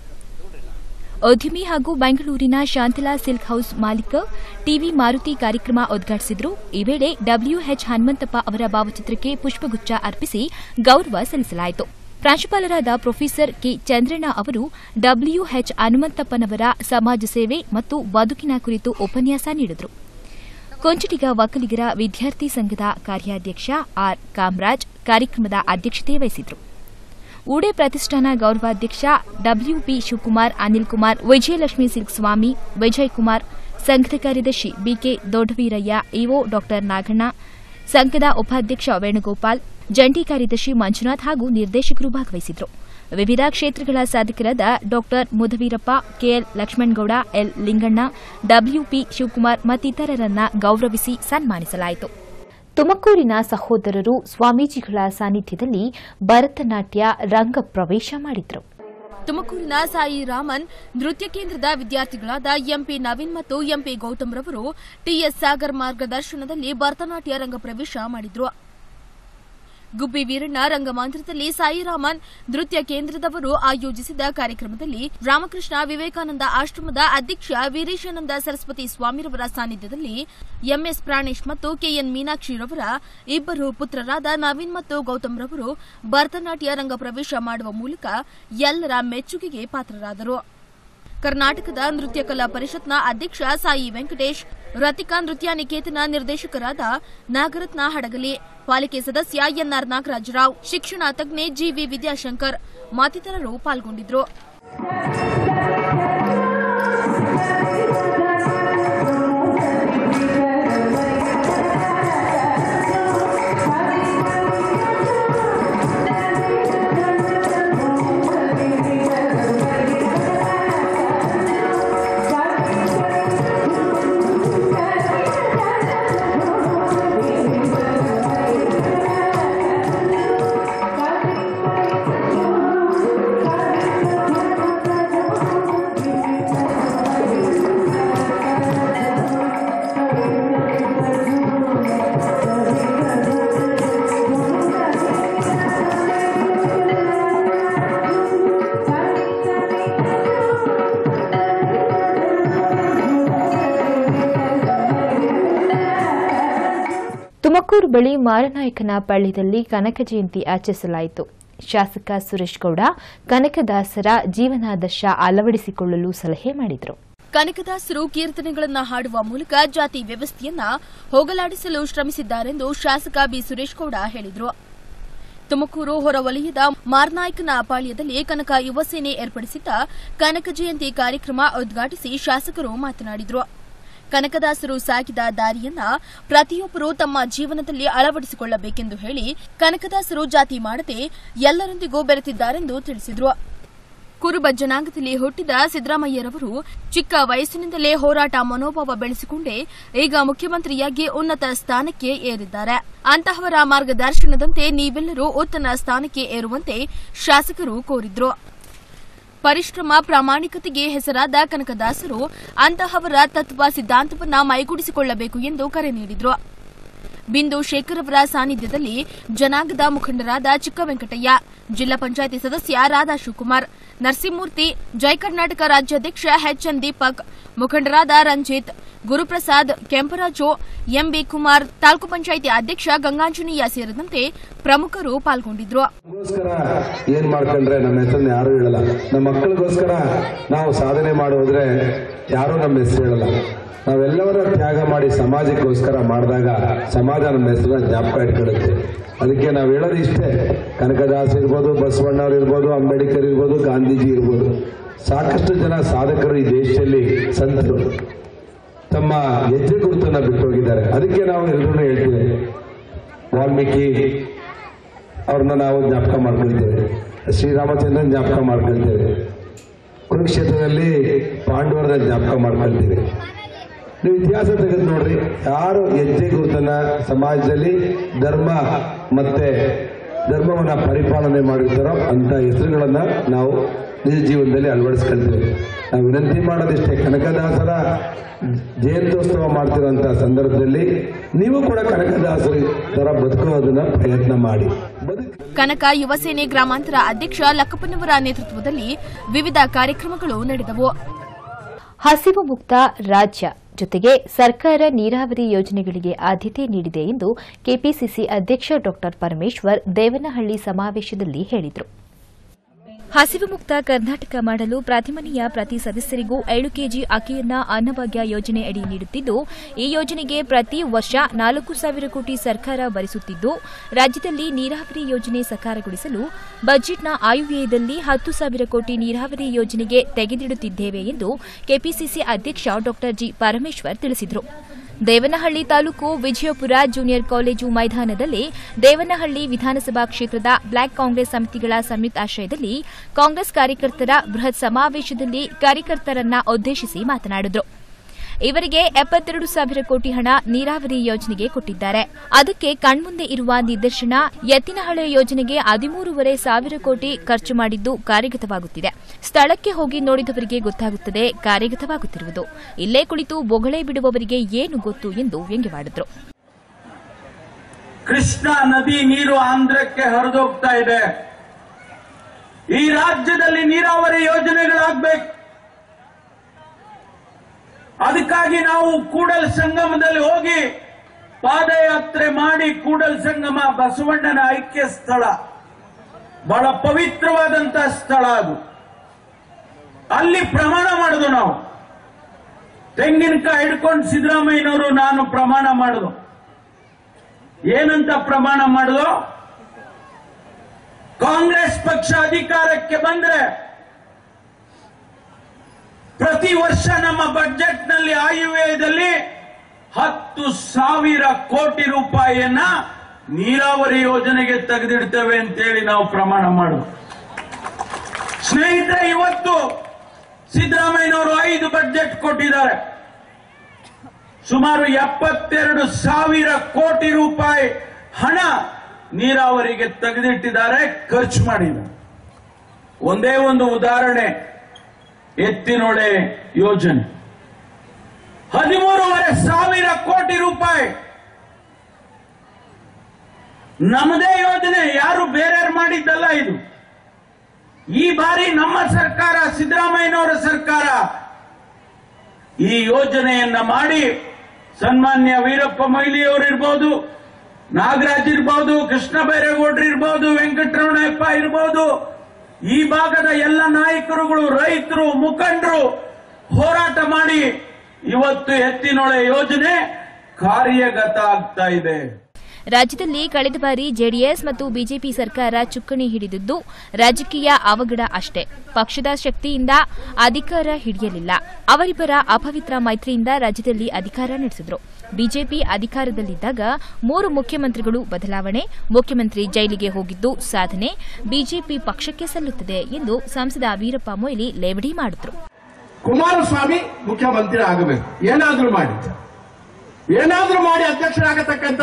H: ಉದ್ಯಮಿ ಹಾಗೂ ಬೆಂಗಳೂರಿನ ಶಾಂತಿಲಾ ಸಿಲ್ಕ್ ಹೌಸ್ ಮಾಲೀಕ ಟಿವಿ ಮಾರುತಿ ಕಾರ್ಯಕ್ರಮ ಉದ್ಘಾಟಿಸಿದರು ಈ ವೇಳೆ ಡಬ್ಲ್ಯೂಎಚ್ ಹನುಮಂತಪ್ಪ ಅವರ ಭಾವಚಿತ್ರಕ್ಕೆ ಪುಷ್ಪಗುಚ್ಛ ಅರ್ಪಿಸಿ ಗೌರವ ಸಲ್ಲಿಸಲಾಯಿತು ಪ್ರಾಂಶುಪಾಲರಾದ ಪ್ರೊಫೆಸರ್ ಕೆ ಚಂದ್ರಣ್ಣ ಅವರು ಡಬ್ಲ್ಯೂಎಚ್ ಹನುಮಂತಪ್ಪನವರ ಸಮಾಜ ಸೇವೆ ಮತ್ತು ಬದುಕಿನ ಕುರಿತು ಉಪನ್ಯಾಸ ನೀಡಿದರು ಕೊಂಚಟಿಗ ಒಕ್ಕಲಿಗರ ವಿದ್ಯಾರ್ಥಿ ಸಂಘದ ಕಾರ್ಯಾಧ್ಯಕ್ಷ ಆರ್ ಕಾಮರಾಜ್ ಕಾರ್ಯಕ್ರಮದ ಅಧ್ಯಕ್ಷತೆ ವಹಿಸಿದರು ಊಡೆ ಪ್ರತಿಷ್ಠಾನ ಗೌರವಾಧ್ಯಕ್ಷ ಡಬ್ಲ್ಯೂಪಿ ಶಿವಕುಮಾರ್ ಅನಿಲ್ ಕುಮಾರ್ ವಿಜಯಲಕ್ಷ್ಮಿ ಸಿಲ್ಕ್ ಸ್ವಾಮಿ ವಿಜಯ್ ಕುಮಾರ್ ಸಂಘದ ಕಾರ್ಯದರ್ಶಿ ಬಿಕೆ ದೊಡ್ಡವೀರಯ್ಯ ಇಒ ಡಾ ನಾಗಣ್ಣ ಸಂಘದ ಉಪಾಧ್ಯಕ್ಷ ವೇಣುಗೋಪಾಲ್ ಜಂಟಿ ಕಾರ್ಯದರ್ಶಿ ಮಂಜುನಾಥ್ ಹಾಗೂ ನಿರ್ದೇಶಕರು ಭಾಗವಹಿಸಿದ್ರು ವಿವಿಧ ಕ್ಷೇತ್ರಗಳ ಸಾಧಕರಾದ ಡಾ Mudaveerappa KL Lakshmanagowda L Linganna WP Shivakumar ಮತ್ತಿತರರನ್ನ ಗೌರವಿಸಿ ಸನ್ಮಾನಿಸಲಾಯಿತು
A: ತುಮಕೂರಿನ ಸಹೋದರರು ಸ್ವಾಮೀಜಿಗಳ ಸಾನ್ನಿಧ್ಯದಲ್ಲಿ ಭರತನಾಟ್ಯ ರಂಗ ಪ್ರವೇಶ ಮಾಡಿದ್ರು
B: ತುಮಕೂರಿನ ಸಾಯಿ ರಾಮನ್ ನೃತ್ಯ ಕೇಂದ್ರದ ವಿದ್ಯಾರ್ಥಿಗಳಾದ ಎಂಪಿ ನವೀನ್ ಮತ್ತು ಎಂಪಿ ಗೌತಮ್ ರವರು ಟಿಎಸ್ ಸಾಗರ್ ಮಾರ್ಗದರ್ಶನದಲ್ಲಿ ಭರತನಾಟ್ಯ ರಂಗ ಪ್ರವೇಶ ಮಾಡಿದ್ರು ಗುಬ್ಬಿ ವೀರಣ್ಣ ರಂಗಮಂದಿರದಲ್ಲಿ ಸಾಯಿರಾಮನ್ ನೃತ್ಯ ಕೇಂದ್ರದವರು ಆಯೋಜಿಸಿದ ಕಾರ್ಯಕ್ರಮದಲ್ಲಿ ರಾಮಕೃಷ್ಣ ವಿವೇಕಾನಂದ ಆಶ್ರಮದ ಅಧ್ಯಕ್ಷ ವೀರೇಶಾನಂದ ಸರಸ್ವತಿ ಸ್ವಾಮಿರವರ ಸಾನ್ನಿಧ್ಯದಲ್ಲಿ ಎಂಎಸ್ ಪ್ರಾಣೇಶ್ ಮತ್ತು ಕೆಎನ್ ಮೀನಾಕ್ಷಿರವರ ಇಬ್ಬರು ಪುತ್ರರಾದ ನವೀನ್ ಮತ್ತು ಗೌತಮ್ ರವರು ಭರತನಾಟ್ಯ ರಂಗ ಪ್ರವೇಶ ಮಾಡುವ ಮೂಲಕ ಎಲ್ಲರ ಮೆಚ್ಚುಗೆಗೆ ಪಾತ್ರರಾದರು ಕರ್ನಾಟಕದ ನೃತ್ಯ ಕಲಾ ಪರಿಷತ್ನ ಅಧ್ಯಕ್ಷ ಸಾಯಿ ವೆಂಕಟೇಶ್ ರತಿಕಾ ನೃತ್ಯ ನಿಕೇತನ ನಿರ್ದೇಶಕರಾದ ನಾಗರತ್ನ ಹಡಗಲಿ ಪಾಲಿಕೆ ಸದಸ್ಯ ಎನ್ಆರ್ ನಾಗರಾಜರಾವ್ ಶಿಕ್ಷಣ ತಜ್ಞೆ ಜಿವಿ ವಿದ್ಯಾಶಂಕರ್ ಮತ್ತಿತರರು ಪಾಲ್ಗೊಂಡಿದ್ರು
A: ತುಮಕೂರು ಬಳಿ ಮಾರನಾಯಕನ ಪಳ್ಳಿಯಲ್ಲಿ ಕನಕ ಜಯಂತಿ ಆಚರಿಸಲಾಯಿತು ಶಾಸಕ ಸುರೇಶ್ ಗೌಡ ಕನಕದಾಸರ ಜೀವನಾದರ್ಶ ಅಳವಡಿಸಿಕೊಳ್ಳಲು ಸಲಹೆ ಮಾಡಿದರು
B: ಕನಕದಾಸರು ಕೀರ್ತನೆಗಳನ್ನ ಹಾಡುವ ಮೂಲಕ ಜಾತಿ ವ್ಯವಸ್ಥೆಯನ್ನ ಹೋಗಲಾಡಿಸಲು ಶ್ರಮಿಸಿದ್ದಾರೆಂದು ಶಾಸಕ ಬಿ ಸುರೇಶ್ ಗೌಡ ಹೇಳಿದರು ತುಮಕೂರು ಹೊರವಲಯದ ಮಾರ್ನಾಯ್ಕನ ಪಾಳ್ಯದಲ್ಲಿ ಕನಕ ಯುವ ಸೇನೆ ಏರ್ಪಡಿಸಿದ್ದ ಕನಕ ಜಯಂತಿ ಕಾರ್ಯಕ್ರಮ ಉದ್ಘಾಟಿಸಿ ಶಾಸಕರು ಮಾತನಾಡಿದರು ಕನಕದಾಸರು ಸಾಗಿದ ದಾರಿಯನ್ನ ಪ್ರತಿಯೊಬ್ಬರು ತಮ್ಮ ಜೀವನದಲ್ಲಿ ಅಳವಡಿಸಿಕೊಳ್ಳಬೇಕೆಂದು ಹೇಳಿ ಕನಕದಾಸರು ಜಾತಿ ಮಾಡದೆ ಎಲ್ಲರೊಂದಿಗೂ ಬೆರೆತಿದ್ದಾರೆಂದು ತಿಳಿಸಿದರು ಕುರುಬ ಜನಾಂಗದಲ್ಲಿ ಹುಟ್ಟಿದ ಸಿದ್ದರಾಮಯ್ಯರವರು ಚಿಕ್ಕ ವಯಸ್ಸಿನಿಂದಲೇ ಹೋರಾಟ ಮನೋಭಾವ ಬೆಳೆಸಿಕೊಂಡೇ ಈಗ ಮುಖ್ಯಮಂತ್ರಿಯಾಗಿ ಉನ್ನತ ಸ್ಥಾನಕ್ಕೆ ಏರಿದ್ದಾರೆ ಅಂತಹವರ ಮಾರ್ಗದರ್ಶನದಂತೆ ನೀವೆಲ್ಲರೂ ಉತ್ತಮ ಸ್ಥಾನಕ್ಕೆ ಏರುವಂತೆ ಶಾಸಕರು ಕೋರಿದ್ರು ಪರಿಶ್ರಮ ಪ್ರಾಮಾಣಿಕತೆಗೆ ಹೆಸರಾದ ಕನಕದಾಸರು ಅಂತಹವರ ತತ್ವ ಸಿದ್ಧಾಂತವನ್ನ ಮೈಗೂಡಿಸಿಕೊಳ್ಳಬೇಕು ಎಂದು ಕರೆ ನೀಡಿದರು ಬಿಂದು ಶೇಖರ್ ಅವರ ಸಾನ್ನಿಧ್ಯದಲ್ಲಿ ಜನಾಂಗದ ಮುಖಂಡರಾದ ಚಿಕ್ಕವೆಂಕಟಯ್ಯ ಜಿಲ್ಲಾ ಪಂಚಾಯಿತಿ ಸದಸ್ಯ ರಾಧಾ ಶಿವಕುಮಾರ್ ನರಸಿಂಹಮೂರ್ತಿ ಜೈ ಕರ್ನಾಟಕ ರಾಜ್ಯಾಧ್ಯಕ್ಷ ಎಚ್ಎನ್ ದೀಪಕ್ ಮುಖಂಡರಾದ ರಂಜಿತ್ ಗುರುಪ್ರಸಾದ್ ಕೆಂಪರಾಜು ಎಂಬಿ ಕುಮಾರ್ ತಾಲೂಕು ಪಂಚಾಯಿತಿ ಅಧ್ಯಕ್ಷ ಗಂಗಾಂಜನೇಯ ಸೇರಿದಂತೆ ಪ್ರಮುಖರು ಪಾಲ್ಗೊಂಡಿದ್ರು
J: ಗೋಸ್ಕರ ಏನ್ ಮಾಡ್ಕೊಂಡ್ರೆ ನಮ್ಮ ಹೆಸರನ್ನ ಯಾರು ಹೇಳಲ್ಲ ನಮ್ಮ ಮಕ್ಕಳಿಗೋಸ್ಕರ ನಾವು ಸಾಧನೆ ಮಾಡೋದ್ರೆ ಯಾರು ನಮ್ಮ ಹೆಸರು ಹೇಳಲ್ಲ ನಾವೆಲ್ಲವರ ತ್ಯಾಗ ಮಾಡಿ ಸಮಾಜಕ್ಕೋಸ್ಕರ ಮಾಡಿದಾಗ ಸಮಾಜ ನಮ್ಮ ಹೆಸರನ್ನ ಜ್ಞಾಪಕ ಇಟ್ಕೊಳ್ಳುತ್ತೆ ಅದಕ್ಕೆ ನಾವು ಹೇಳೋದು ಇಷ್ಟೇ ಕನಕದಾಸ್ ಇರ್ಬೋದು ಬಸವಣ್ಣವ್ರು ಇರ್ಬೋದು ಅಂಬೇಡ್ಕರ್ ಇರ್ಬೋದು ಗಾಂಧೀಜಿ ಇರ್ಬೋದು ಸಾಕಷ್ಟು ಜನ ಸಾಧಕರು ಈ ದೇಶದಲ್ಲಿ ಸಂತರು ತಮ್ಮ ಹೆಜ್ಜೆ ಗುರುತನ್ನ ಬಿಟ್ಟು ಹೋಗಿದ್ದಾರೆ ಅದಕ್ಕೆ ನಾವು ಎಲ್ಲರೂ ಹೇಳ್ತೀವಿ ವಾಲ್ಮೀಕಿ ಅವ್ರನ್ನ ನಾವು ಜ್ಞಾಪಕ ಮಾಡ್ಕೊಳ್ತೇವೆ ಶ್ರೀರಾಮಚಂದ್ರನ್ ಜ್ಞಾಪಕ ಮಾಡ್ಕೊಳ್ತೇವೆ ಕುರುಕ್ಷೇತ್ರದಲ್ಲಿ ಪಾಂಡವರನ್ನ ಜ್ಞಾಪಕ ಮಾಡ್ಕೊಳ್ತೀವಿ ನೀವು ಇತಿಹಾಸ ತೆಗೆದು ನೋಡ್ರಿ ಯಾರು ಹೆಜ್ಜೆ ಗುರುತನ್ನ ಸಮಾಜದಲ್ಲಿ ಧರ್ಮ ಮತ್ತೆ ಧರ್ಮವನ್ನ ಪರಿಪಾಲನೆ ಮಾಡಿರ್ತಾರೋ ಅಂತ ಹೆಸರುಗಳನ್ನ ನಾವು ನಿಜ ಜೀವನದಲ್ಲಿ ಅಳವಡಿಸ್ಕೊಳ್ತೇವೆ ನಾವು ವಿನಂತಿ ಮಾಡೋದಿಷ್ಟೇ ಕನಕದಾಸರ ಜಯಂತ್ಯೋತ್ಸವ ಮಾಡ್ತಿರೋಂಥ ಸಂದರ್ಭದಲ್ಲಿ ನೀವು ಕೂಡ ಕನಕದಾಸರ ತರ ಬದುಕೋದನ್ನ ಪ್ರಯತ್ನ ಮಾಡಿ ಬದುಕು
B: ಕನಕ ಯುವ ಸೇನೆ ಗ್ರಾಮಾಂತರ ಅಧ್ಯಕ್ಷ ಲಕ್ಕಪ್ಪನವರ ನೇತೃತ್ವದಲ್ಲಿ ವಿವಿಧ ಕಾರ್ಯಕ್ರಮಗಳು ನಡೆದವು
A: ಹಸಿವು ಮುಕ್ತ ರಾಜ್ಯ ಜೊತೆಗೆ ಸರ್ಕಾರ ನೀರಾವರಿ ಯೋಜನೆಗಳಿಗೆ ಆದ್ಯತೆ ನೀಡಿದೆ ಎಂದು ಕೆಪಿಸಿಸಿ ಅಧ್ಯಕ್ಷ ಡಾ ಪರಮೇಶ್ವರ್ ದೇವನಹಳ್ಳಿ ಸಮಾವೇಶದಲ್ಲಿ ಹೇಳಿದರು
H: ಹಸಿವು ಮುಕ್ತ ಕರ್ನಾಟಕ ಮಾಡಲು ಪ್ರತಿ ಮನೆಯ ಪ್ರತಿ ಸದಸ್ಯರಿಗೂ ಏಳು ಕೆಜಿ ಅಕ್ಕಿಯನ್ನ ಅನ್ನಭಾಗ್ಯ ಯೋಜನೆ ಅಡಿ ನೀಡುತ್ತಿದ್ದು ಈ ಯೋಜನೆಗೆ ಪ್ರತಿ ವರ್ಷ ನಾಲ್ಕು ಸಾವಿರ ಕೋಟಿ ಸರ್ಕಾರ ಭರಿಸುತ್ತಿದ್ದು ರಾಜ್ಯದಲ್ಲಿ ನೀರಾವರಿ ಯೋಜನೆ ಸಕಾರಗೊಳಿಸಲು ಬಜೆಟ್ನ ಆಯುವ್ಯಯದಲ್ಲಿ ಹತ್ತು ಸಾವಿರ ಕೋಟಿ ನೀರಾವರಿ ಯೋಜನೆಗೆ ತೆಗೆದಿಡುತ್ತಿದ್ದೇವೆ ಎಂದು ಕೆಪಿಸಿಸಿ ಅಧ್ಯಕ್ಷ ಡಾ ಜಿ ಪರಮೇಶ್ವರ್ ತಿಳಿಸಿದರು ದೇವನಹಳ್ಳಿ ತಾಲೂಕು ವಿಜಯಪುರ ಜೂನಿಯರ್ ಕಾಲೇಜು ಮೈದಾನದಲ್ಲಿ ದೇವನಹಳ್ಳಿ ವಿಧಾನಸಭಾ ಕ್ಷೇತ್ರದ ಬ್ಲಾಕ್ ಕಾಂಗ್ರೆಸ್ ಸಮಿತಿಗಳ ಸಂಯುಕ್ತ ಆಶ್ರಯದಲ್ಲಿ ಕಾಂಗ್ರೆಸ್ ಕಾರ್ಯಕರ್ತರ ಬೃಹತ್ ಸಮಾವೇಶದಲ್ಲಿ ಕಾರ್ಯಕರ್ತರನ್ನ ಉದ್ದೇಶಿಸಿ ಮಾತನಾಡಿದರು ಇವರಿಗೆ ಎಪ್ಪತ್ತೆರಡು ಸಾವಿರ ಕೋಟಿ ಹಣ ನೀರಾವರಿ ಯೋಜನೆಗೆ ಕೊಟ್ಟಿದ್ದಾರೆ ಅದಕ್ಕೆ ಕಣ್ಮುಂದೆ ಇರುವ ನಿದರ್ಶನ ಎತ್ತಿನಹಳೆ ಯೋಜನೆಗೆ ಹದಿಮೂರುವರೆ ಸಾವಿರ ಕೋಟಿ ಖರ್ಚು ಮಾಡಿದ್ದು ಕಾರ್ಯಗತವಾಗುತ್ತಿದೆ ಸ್ಥಳಕ್ಕೆ ಹೋಗಿ ನೋಡಿದವರಿಗೆ ಗೊತ್ತಾಗುತ್ತದೆ ಕಾರ್ಯಗತವಾಗುತ್ತಿರುವುದು ಇಲ್ಲೇ ಕುಳಿತು ಬೊಗಳೆ ಬಿಡುವವರಿಗೆ ಏನು ಗೊತ್ತು ಎಂದು ವ್ಯಂಗ್ಯವಾಡಿದ್ರು
K: ಕೃಷ್ಣ ನದಿ ನೀರು ಆಂಧ್ರಕ್ಕೆ ಹರಿದೋಗ್ತಾ ಇದೆ ಈ ರಾಜ್ಯದಲ್ಲಿ ನೀರಾವರಿ ಯೋಜನೆಗಳಾಗಬೇಕು ಅದಕ್ಕಾಗಿ ನಾವು ಕೂಡಲ್ ಸಂಗಮದಲ್ಲಿ ಹೋಗಿ ಪಾದಯಾತ್ರೆ ಮಾಡಿ ಕೂಡಲ್ ಸಂಗಮ ಬಸವಣ್ಣನ ಐಕ್ಯ ಸ್ಥಳ ಬಹಳ ಪವಿತ್ರವಾದಂತಹ ಸ್ಥಳ ಅದು ಅಲ್ಲಿ ಪ್ರಮಾಣ ಮಾಡುದು ನಾವು ತೆಂಗಿನಕಾಯಿ ಹಿಡ್ಕೊಂಡು ಸಿದ್ದರಾಮಯ್ಯನವರು ನಾನು ಪ್ರಮಾಣ ಮಾಡುದು ಏನಂತ ಪ್ರಮಾಣ ಮಾಡುದು ಕಾಂಗ್ರೆಸ್ ಪಕ್ಷ ಅಧಿಕಾರಕ್ಕೆ ಬಂದ್ರೆ ಪ್ರತಿ ವರ್ಷ ನಮ್ಮ ಬಜೆಟ್ನಲ್ಲಿ ಆಯುವ್ಯಯದಲ್ಲಿ ಹತ್ತು ಸಾವಿರ ಕೋಟಿ ರೂಪಾಯಿಯನ್ನ ನೀರಾವರಿ ಯೋಜನೆಗೆ ತೆಗೆದಿಡ್ತೇವೆ ಅಂತೇಳಿ ನಾವು ಪ್ರಮಾಣ ಮಾಡುದು ಸ್ನೇಹಿತರೆ ಇವತ್ತು ಸಿದ್ದರಾಮಯ್ಯನವರು ಐದು ಬಜೆಟ್ ಕೊಟ್ಟಿದ್ದಾರೆ ಸುಮಾರು ಎಪ್ಪತ್ತೆರಡು ಸಾವಿರ ಕೋಟಿ ರೂಪಾಯಿ ಹಣ ನೀರಾವರಿಗೆ ತೆಗೆದಿಟ್ಟಿದ್ದಾರೆ ಖರ್ಚು ಮಾಡಿದ್ದಾರೆ ಒಂದೇ ಒಂದು ಉದಾಹರಣೆ ಎತ್ತಿನೊಳೆ ಯೋಜನೆ ಹದಿಮೂರುವರೆ ಸಾವಿರ ಕೋಟಿ ರೂಪಾಯಿ ನಮ್ಮದೇ ಯೋಜನೆ ಯಾರು ಬೇರೆಯವ್ರು ಮಾಡಿದ್ದಲ್ಲ ಇದು ಈ ಬಾರಿ ನಮ್ಮ ಸರ್ಕಾರ ಸಿದ್ದರಾಮಯ್ಯನವರ ಸರ್ಕಾರ ಈ ಯೋಜನೆಯನ್ನ ಮಾಡಿ ಸನ್ಮಾನ್ಯ ವೀರಪ್ಪ ಮೊಯ್ಲಿಯವರು ಇರ್ಬೋದು ನಾಗರಾಜ್ ಇರ್ಬೋದು ಕೃಷ್ಣ ಬೈರೇಗೌಡರು ಇರ್ಬೋದು ವೆಂಕಟರಮಣಪ್ಪ ಇರ್ಬೋದು ಈ ಭಾಗದ ಎಲ್ಲ ನಾಯಕರುಗಳು ರೈತರು ಮುಖಂಡರು ಹೋರಾಟ ಮಾಡಿ ಇವತ್ತು ಎತ್ತಿನೊಳೆ ಯೋಜನೆ ಕಾರ್ಯಗತ ಆಗ್ತಾ ಇದೆ
H: ರಾಜ್ಯದಲ್ಲಿ ಕಳೆದ ಬಾರಿ ಜೆಡಿಎಸ್ ಮತ್ತು ಬಿಜೆಪಿ ಸರ್ಕಾರ ಚುಕ್ಕಾಣಿ ಹಿಡಿದಿದ್ದು ರಾಜಕೀಯ ಅವಘಡ ಅಷ್ಟೇ ಪಕ್ಷದ ಶಕ್ತಿಯಿಂದ ಅಧಿಕಾರ ಹಿಡಿಯಲಿಲ್ಲ ಅವರಿಬ್ಬರ ಅಪವಿತ್ರ ಮೈತ್ರಿಯಿಂದ ರಾಜ್ಯದಲ್ಲಿ ಅಧಿಕಾರ ನಡೆಸಿದ್ರು ಬಿಜೆಪಿ ಅಧಿಕಾರದಲ್ಲಿದ್ದಾಗ ಮೂರು ಮುಖ್ಯಮಂತ್ರಿಗಳು ಬದಲಾವಣೆ ಮುಖ್ಯಮಂತ್ರಿ ಜೈಲಿಗೆ ಹೋಗಿದ್ದು ಸಾಧನೆ ಬಿಜೆಪಿ ಪಕ್ಷಕ್ಕೆ ಸಲ್ಲುತ್ತದೆ ಎಂದು ಸಂಸದ ವೀರಪ್ಪ ಮೊಯ್ಲಿ ಲೇವಡಿ ಮಾಡಿದ್ರು
F: ಕುಮಾರಸ್ವಾಮಿ ಮುಖ್ಯಮಂತ್ರಿ ಆಗಬೇಕು ಏನಾದ್ರೂ ಮಾಡಿ ಏನಾದ್ರೂ ಮಾಡಿ ಅಧ್ಯಕ್ಷರಾಗತಕ್ಕಂತ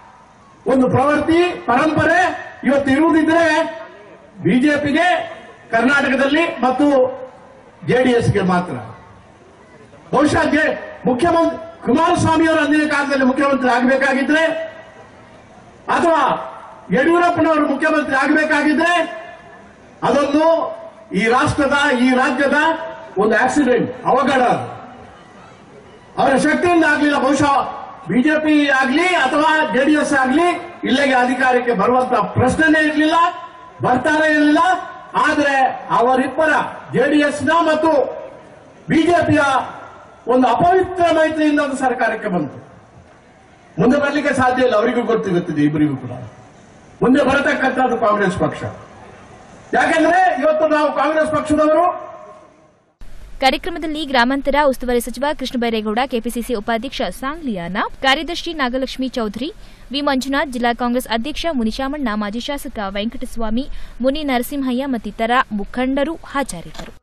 F: ಒಂದು ಪ್ರವೃತ್ತಿ ಪರಂಪರೆ ಇವತ್ತು ಇರುವುದಿದ್ರೆ ಬಿಜೆಪಿಗೆ ಕರ್ನಾಟಕದಲ್ಲಿ ಮತ್ತು ಜೆಡಿಎಸ್ಗೆ ಮಾತ್ರ ಬಹುಶಃ ಜೆ- ಮುಖ್ಯಮಂತ್ರಿ ಕುಮಾರಸ್ವಾಮಿ ಅವರು ಅಂದಿನ ಕಾಲದಲ್ಲಿ ಮುಖ್ಯಮಂತ್ರಿ ಆಗಬೇಕಾಗಿದ್ರೆ ಅಥವಾ ಯಡಿಯೂರಪ್ಪನವರು ಮುಖ್ಯಮಂತ್ರಿ ಆಗಬೇಕಾಗಿದ್ರೆ ಅದೊಂದು ಈ ರಾಷ್ಟ್ರದ ಈ ರಾಜ್ಯದ ಒಂದು ಆಕ್ಸಿಡೆಂಟ್ ಅವಘಡ ಅದು. ಅವರ ಶಕ್ತಿಯಿಂದ ಆಗಲಿಲ್ಲ ಬಹುಶಃ ಬಿಜೆಪಿ ಆಗಲಿ ಅಥವಾ ಜೆಡಿಎಸ್ ಆಗಲಿ ಇಲ್ಲಿಗೆ ಅಧಿಕಾರಕ್ಕೆ ಬರುವಂತ ಪ್ರಶ್ನೆನೇ ಇರಲಿಲ್ಲ ಬರ್ತಾನೆ ಇರಲಿಲ್ಲ ಆದ್ರೆ ಅವರಿಬ್ಬರ ಜೆಡಿಎಸ್ನ ಮತ್ತು ಬಿಜೆಪಿಯ ಒಂದು ಅಪವಿತ್ರ ಮೈತ್ರಿಯಿಂದ ಒಂದು ಸರ್ಕಾರಕ್ಕೆ ಬಂತು ಮುಂದೆ ಬರಲಿಕ್ಕೆ ಸಾಧ್ಯ ಇಲ್ಲ ಅವರಿಗೂ ಗೊತ್ತಿರುತ್ತದೆ ಇಬ್ಬರಿಗೂ ಕೂಡ ಮುಂದೆ ಬರತಕ್ಕಂಥದ್ದು ಕಾಂಗ್ರೆಸ್ ಪಕ್ಷ ಯಾಕೆಂದ್ರೆ ಇವತ್ತು ನಾವು ಕಾಂಗ್ರೆಸ್ ಪಕ್ಷದವರು
H: ಕಾರ್ಯಕ್ರಮದಲ್ಲಿ ಗ್ರಾಮಾಂತರ ಉಸ್ತುವಾರಿ ಸಚಿವ ಕೃಷ್ಣ ಬೈರೇಗೌಡ ಕೆಪಿಸಿಸಿ ಉಪಾಧ್ಯಕ್ಷ ಸಾಂಗ್ಲಿಯಾನ ಕಾರ್ಯದರ್ಶಿ ನಾಗಲಕ್ಷ್ಮಿ ಚೌಧರಿ ವಿ ಮಂಜುನಾಥ್ ಜಿಲ್ಲಾ ಕಾಂಗ್ರೆಸ್ ಅಧ್ಯಕ್ಷ ಮುನಿಶಾಮಣ್ಣ ಮಾಜಿ ಶಾಸಕ ವೆಂಕಟಸ್ವಾಮಿ ಮುನಿ ನರಸಿಂಹಯ್ಯ ಮತ್ತಿತರ ಮುಖಂಡರು ಹಾಜರಿದ್ದರು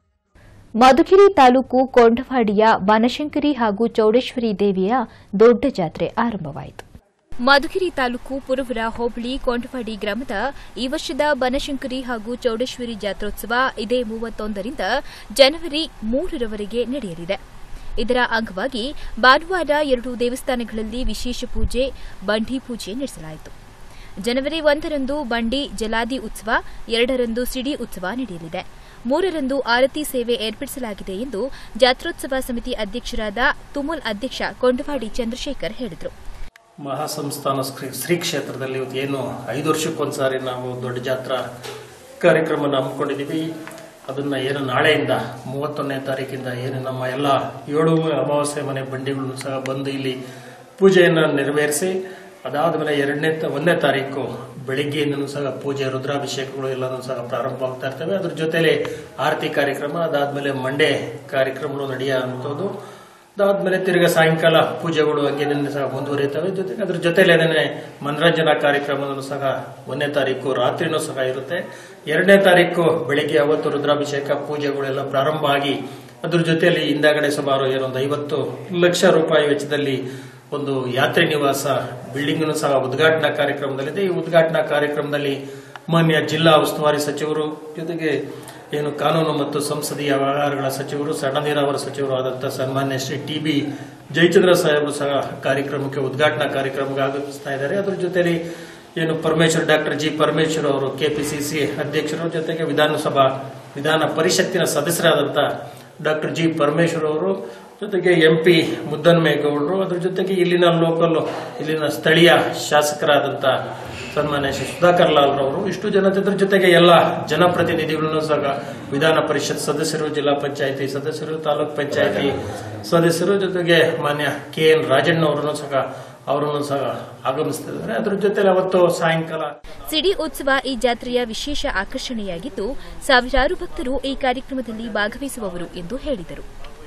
A: ಮಧುಗಿರಿ ತಾಲೂಕು ಕೊಂಡವಾಡಿಯ ಬನಶಂಕರಿ ಹಾಗೂ ಚೌಡೇಶ್ವರಿ ದೇವಿಯ ದೊಡ್ಡ ಜಾತ್ರೆ ಆರಂಭವಾಯಿತು
H: ಮಧುಗಿರಿ ತಾಲೂಕು ಪುರವರ ಹೋಬಳಿ ಕೊಂಡವಾಡಿ ಗ್ರಾಮದ ಈ ವರ್ಷದ ಬನಶಂಕರಿ ಹಾಗೂ ಚೌಡೇಶ್ವರಿ ಜಾತ್ರೋತ್ಸವ ಇದೇ ಮೂವತ್ತೊಂದರಿಂದ ಜನವರಿ ಮೂರರವರೆಗೆ ನಡೆಯಲಿದೆ ಇದರ ಅಂಗವಾಗಿ ಭಾನುವಾರ ಎರಡು ದೇವಸ್ಥಾನಗಳಲ್ಲಿ ವಿಶೇಷ ಪೂಜೆ ಬಂಡಿ ಪೂಜೆ ನಡೆಸಲಾಯಿತು ಜನವರಿ ಒಂದರಂದು ಬಂಡಿ ಜಲಾದಿ ಉತ್ಸವ ಎರಡರಂದು ಸಿಡಿ ಉತ್ಸವ ನಡೆಯಲಿದೆ ಮೂರರಂದು ಆರತಿ ಸೇವೆ ಏರ್ಪಡಿಸಲಾಗಿದೆ ಎಂದು ಜಾತ್ರೋತ್ಸವ ಸಮಿತಿ ಅಧ್ಯಕ್ಷರಾದ ತುಮುಲ್ ಅಧ್ಯಕ್ಷ ಕೊಂಡವಾಡಿ ಚಂದ್ರಶೇಖರ್ ಹೇಳಿದರು
L: ಮಹಾಸಂಸ್ಥಾನ ಶ್ರೀ ಶ್ರೀ ಕ್ಷೇತ್ರದಲ್ಲಿ ಇವತ್ತು ಏನು ಐದು ವರ್ಷಕ್ಕೊಂದ್ಸಾರಿ ನಾವು ದೊಡ್ಡ ಜಾತ್ರಾ ಕಾರ್ಯಕ್ರಮನ ಹಮ್ಮಿಕೊಂಡಿದ್ದೀವಿ ಅದನ್ನು ಏನು ನಾಳೆಯಿಂದ ಮೂವತ್ತೊಂದನೇ ತಾರೀಕಿಂದ ಏನು ನಮ್ಮ ಎಲ್ಲ ಏಳು ಅಮಾವಾಸ್ಯೆ ಮನೆ ಬಂಡಿಗಳನ್ನು ಸಹ ಬಂದು ಇಲ್ಲಿ ಪೂಜೆಯನ್ನು ನೆರವೇರಿಸಿ ಅದಾದಮೇಲೆ ಎರಡನೇ ತ- ಒಂದನೇ ತಾರೀಕು ಬೆಳಿಗ್ಗೆಯಿಂದನೂ ಸಹ ಪೂಜೆ ರುದ್ರಾಭಿಷೇಕಗಳು ಎಲ್ಲನೂ ಸಹ ಪ್ರಾರಂಭವಾಗ್ತಾ ಇರ್ತವೆ ಅದ್ರ ಜೊತೆಲಿ ಆರತಿ ಕಾರ್ಯಕ್ರಮ ಅದಾದಮೇಲೆ ಮಂಡೆ ಕಾರ್ಯಕ್ರಮಗಳು ನಡೆಯುವಂಥದ್ದು ಅದಾದ್ಮೇಲೆ ತಿರ್ಗಾ ಸಾಯಂಕಾಲ ಪೂಜೆಗಳು ಹಂಗೇನೇ ಸಹ ಮುಂದುವರಿಯುತ್ತವೆ ಜೊತೆಗೆ ಅದ್ರ ಜೊತೆಲೇನೆ ಮನರಂಜನಾ ಕಾರ್ಯಕ್ರಮವನ್ನು ಸಹ ಒಂದನೇ ತಾರೀಕು ರಾತ್ರಿನೂ ಸಹ ಇರುತ್ತೆ ಎರಡನೇ ತಾರೀಕು ಬೆಳಿಗ್ಗೆ ಅವತ್ತು ರುದ್ರಾಭಿಷೇಕ ಪೂಜೆಗಳೆಲ್ಲ ಪ್ರಾರಂಭ ಆಗಿ ಅದ್ರ ಜೊತೆಯಲ್ಲಿ ಹಿಂದಾಗಡೆ ಸುಮಾರು ಏನೊಂದು ಐವತ್ತು ಲಕ್ಷ ರೂಪಾಯಿ ವೆಚ್ಚದಲ್ಲಿ ಒಂದು ಯಾತ್ರೆ ನಿವಾಸ ಬಿಲ್ಡಿಂಗ್ ಸಹ ಉದ್ಘಾಟನಾ ಕಾರ್ಯಕ್ರಮದಲ್ಲಿದೆ ಈ ಉದ್ಘಾಟನಾ ಕಾರ್ಯಕ್ರಮದಲ್ಲಿ ಮಾನ್ಯ ಜಿಲ್ಲಾ ಉಸ್ತುವಾರಿ ಸಚಿವರು ಜೊತೆಗೆ ಏನು ಕಾನೂನು ಮತ್ತು ಸಂಸದೀಯ ವ್ಯವಹಾರಗಳ ಸಚಿವರು ಸಣ್ಣ ನೀರಾವರಿ ಸಚಿವರು ಆದಂತಹ ಸನ್ಮಾನ್ಯ ಶ್ರೀ ಟಿ ಬಿ ಜಯಚಂದ್ರ ಸಾಹೇಬರು ಸಹ ಕಾರ್ಯಕ್ರಮಕ್ಕೆ ಉದ್ಘಾಟನಾ ಕಾರ್ಯಕ್ರಮಕ್ಕೆ ಆಗಮಿಸ್ತಾ ಇದ್ದಾರೆ ಅದ್ರ ಜೊತೆಲಿ ಏನು ಪರಮೇಶ್ವರ್ ಡಾಕ್ಟರ್ ಜಿ ಪರಮೇಶ್ವರ್ ಅವರು ಕೆಪಿಸಿಸಿ ಅಧ್ಯಕ್ಷರು ಜೊತೆಗೆ ವಿಧಾನಸಭಾ ವಿಧಾನ ಪರಿಷತ್ತಿನ ಸದಸ್ಯರಾದಂಥ ಡಾಕ್ಟರ್ ಜಿ ಪರಮೇಶ್ವರ್ ಅವರು ಜೊತೆಗೆ ಎಂ ಪಿ ಮುದ್ದನ್ಮೇಗೌಡರು ಅದ್ರ ಜೊತೆಗೆ ಇಲ್ಲಿನ ಲೋಕಲ್ ಇಲ್ಲಿನ ಸ್ಥಳೀಯ ಶಾಸಕರಾದಂಥ ಸನ್ಮಾನ್ಯ ಶ್ರೀ ಸುಧಾಕರ್ ಲಾಲ್ ರವರು ಇಷ್ಟು ಜನ ಜೊತೆ ಜೊತೆಗೆ ಎಲ್ಲ ಜನಪ್ರತಿನಿಧಿಗಳನ್ನು ಸಹ ವಿಧಾನ ಪರಿಷತ್ ಸದಸ್ಯರು ಜಿಲ್ಲಾ ಪಂಚಾಯತಿ ಸದಸ್ಯರು ತಾಲೂಕ್ ಪಂಚಾಯತಿ ಸದಸ್ಯರು ಜೊತೆಗೆ ಮಾನ್ಯ ಕೆ ಎನ್ ರಾಜಣ್ಣ ಅವರನ್ನು ಸಹ ಅವರನ್ನು ಸಹ ಆಗಮಿಸ್ತಿದ್ದಾರೆ ಅದ್ರ ಜೊತೆಲಿ ಅವತ್ತು ಸಾಯಂಕಾಲ
H: ಸಿಡಿ ಉತ್ಸವ ಈ ಜಾತ್ರೆಯ ವಿಶೇಷ ಆಕರ್ಷಣೆಯಾಗಿದ್ದು ಸಾವಿರಾರು ಭಕ್ತರು ಈ ಕಾರ್ಯಕ್ರಮದಲ್ಲಿ ಭಾಗವಹಿಸುವವರು ಎಂದು ಹೇಳಿದರು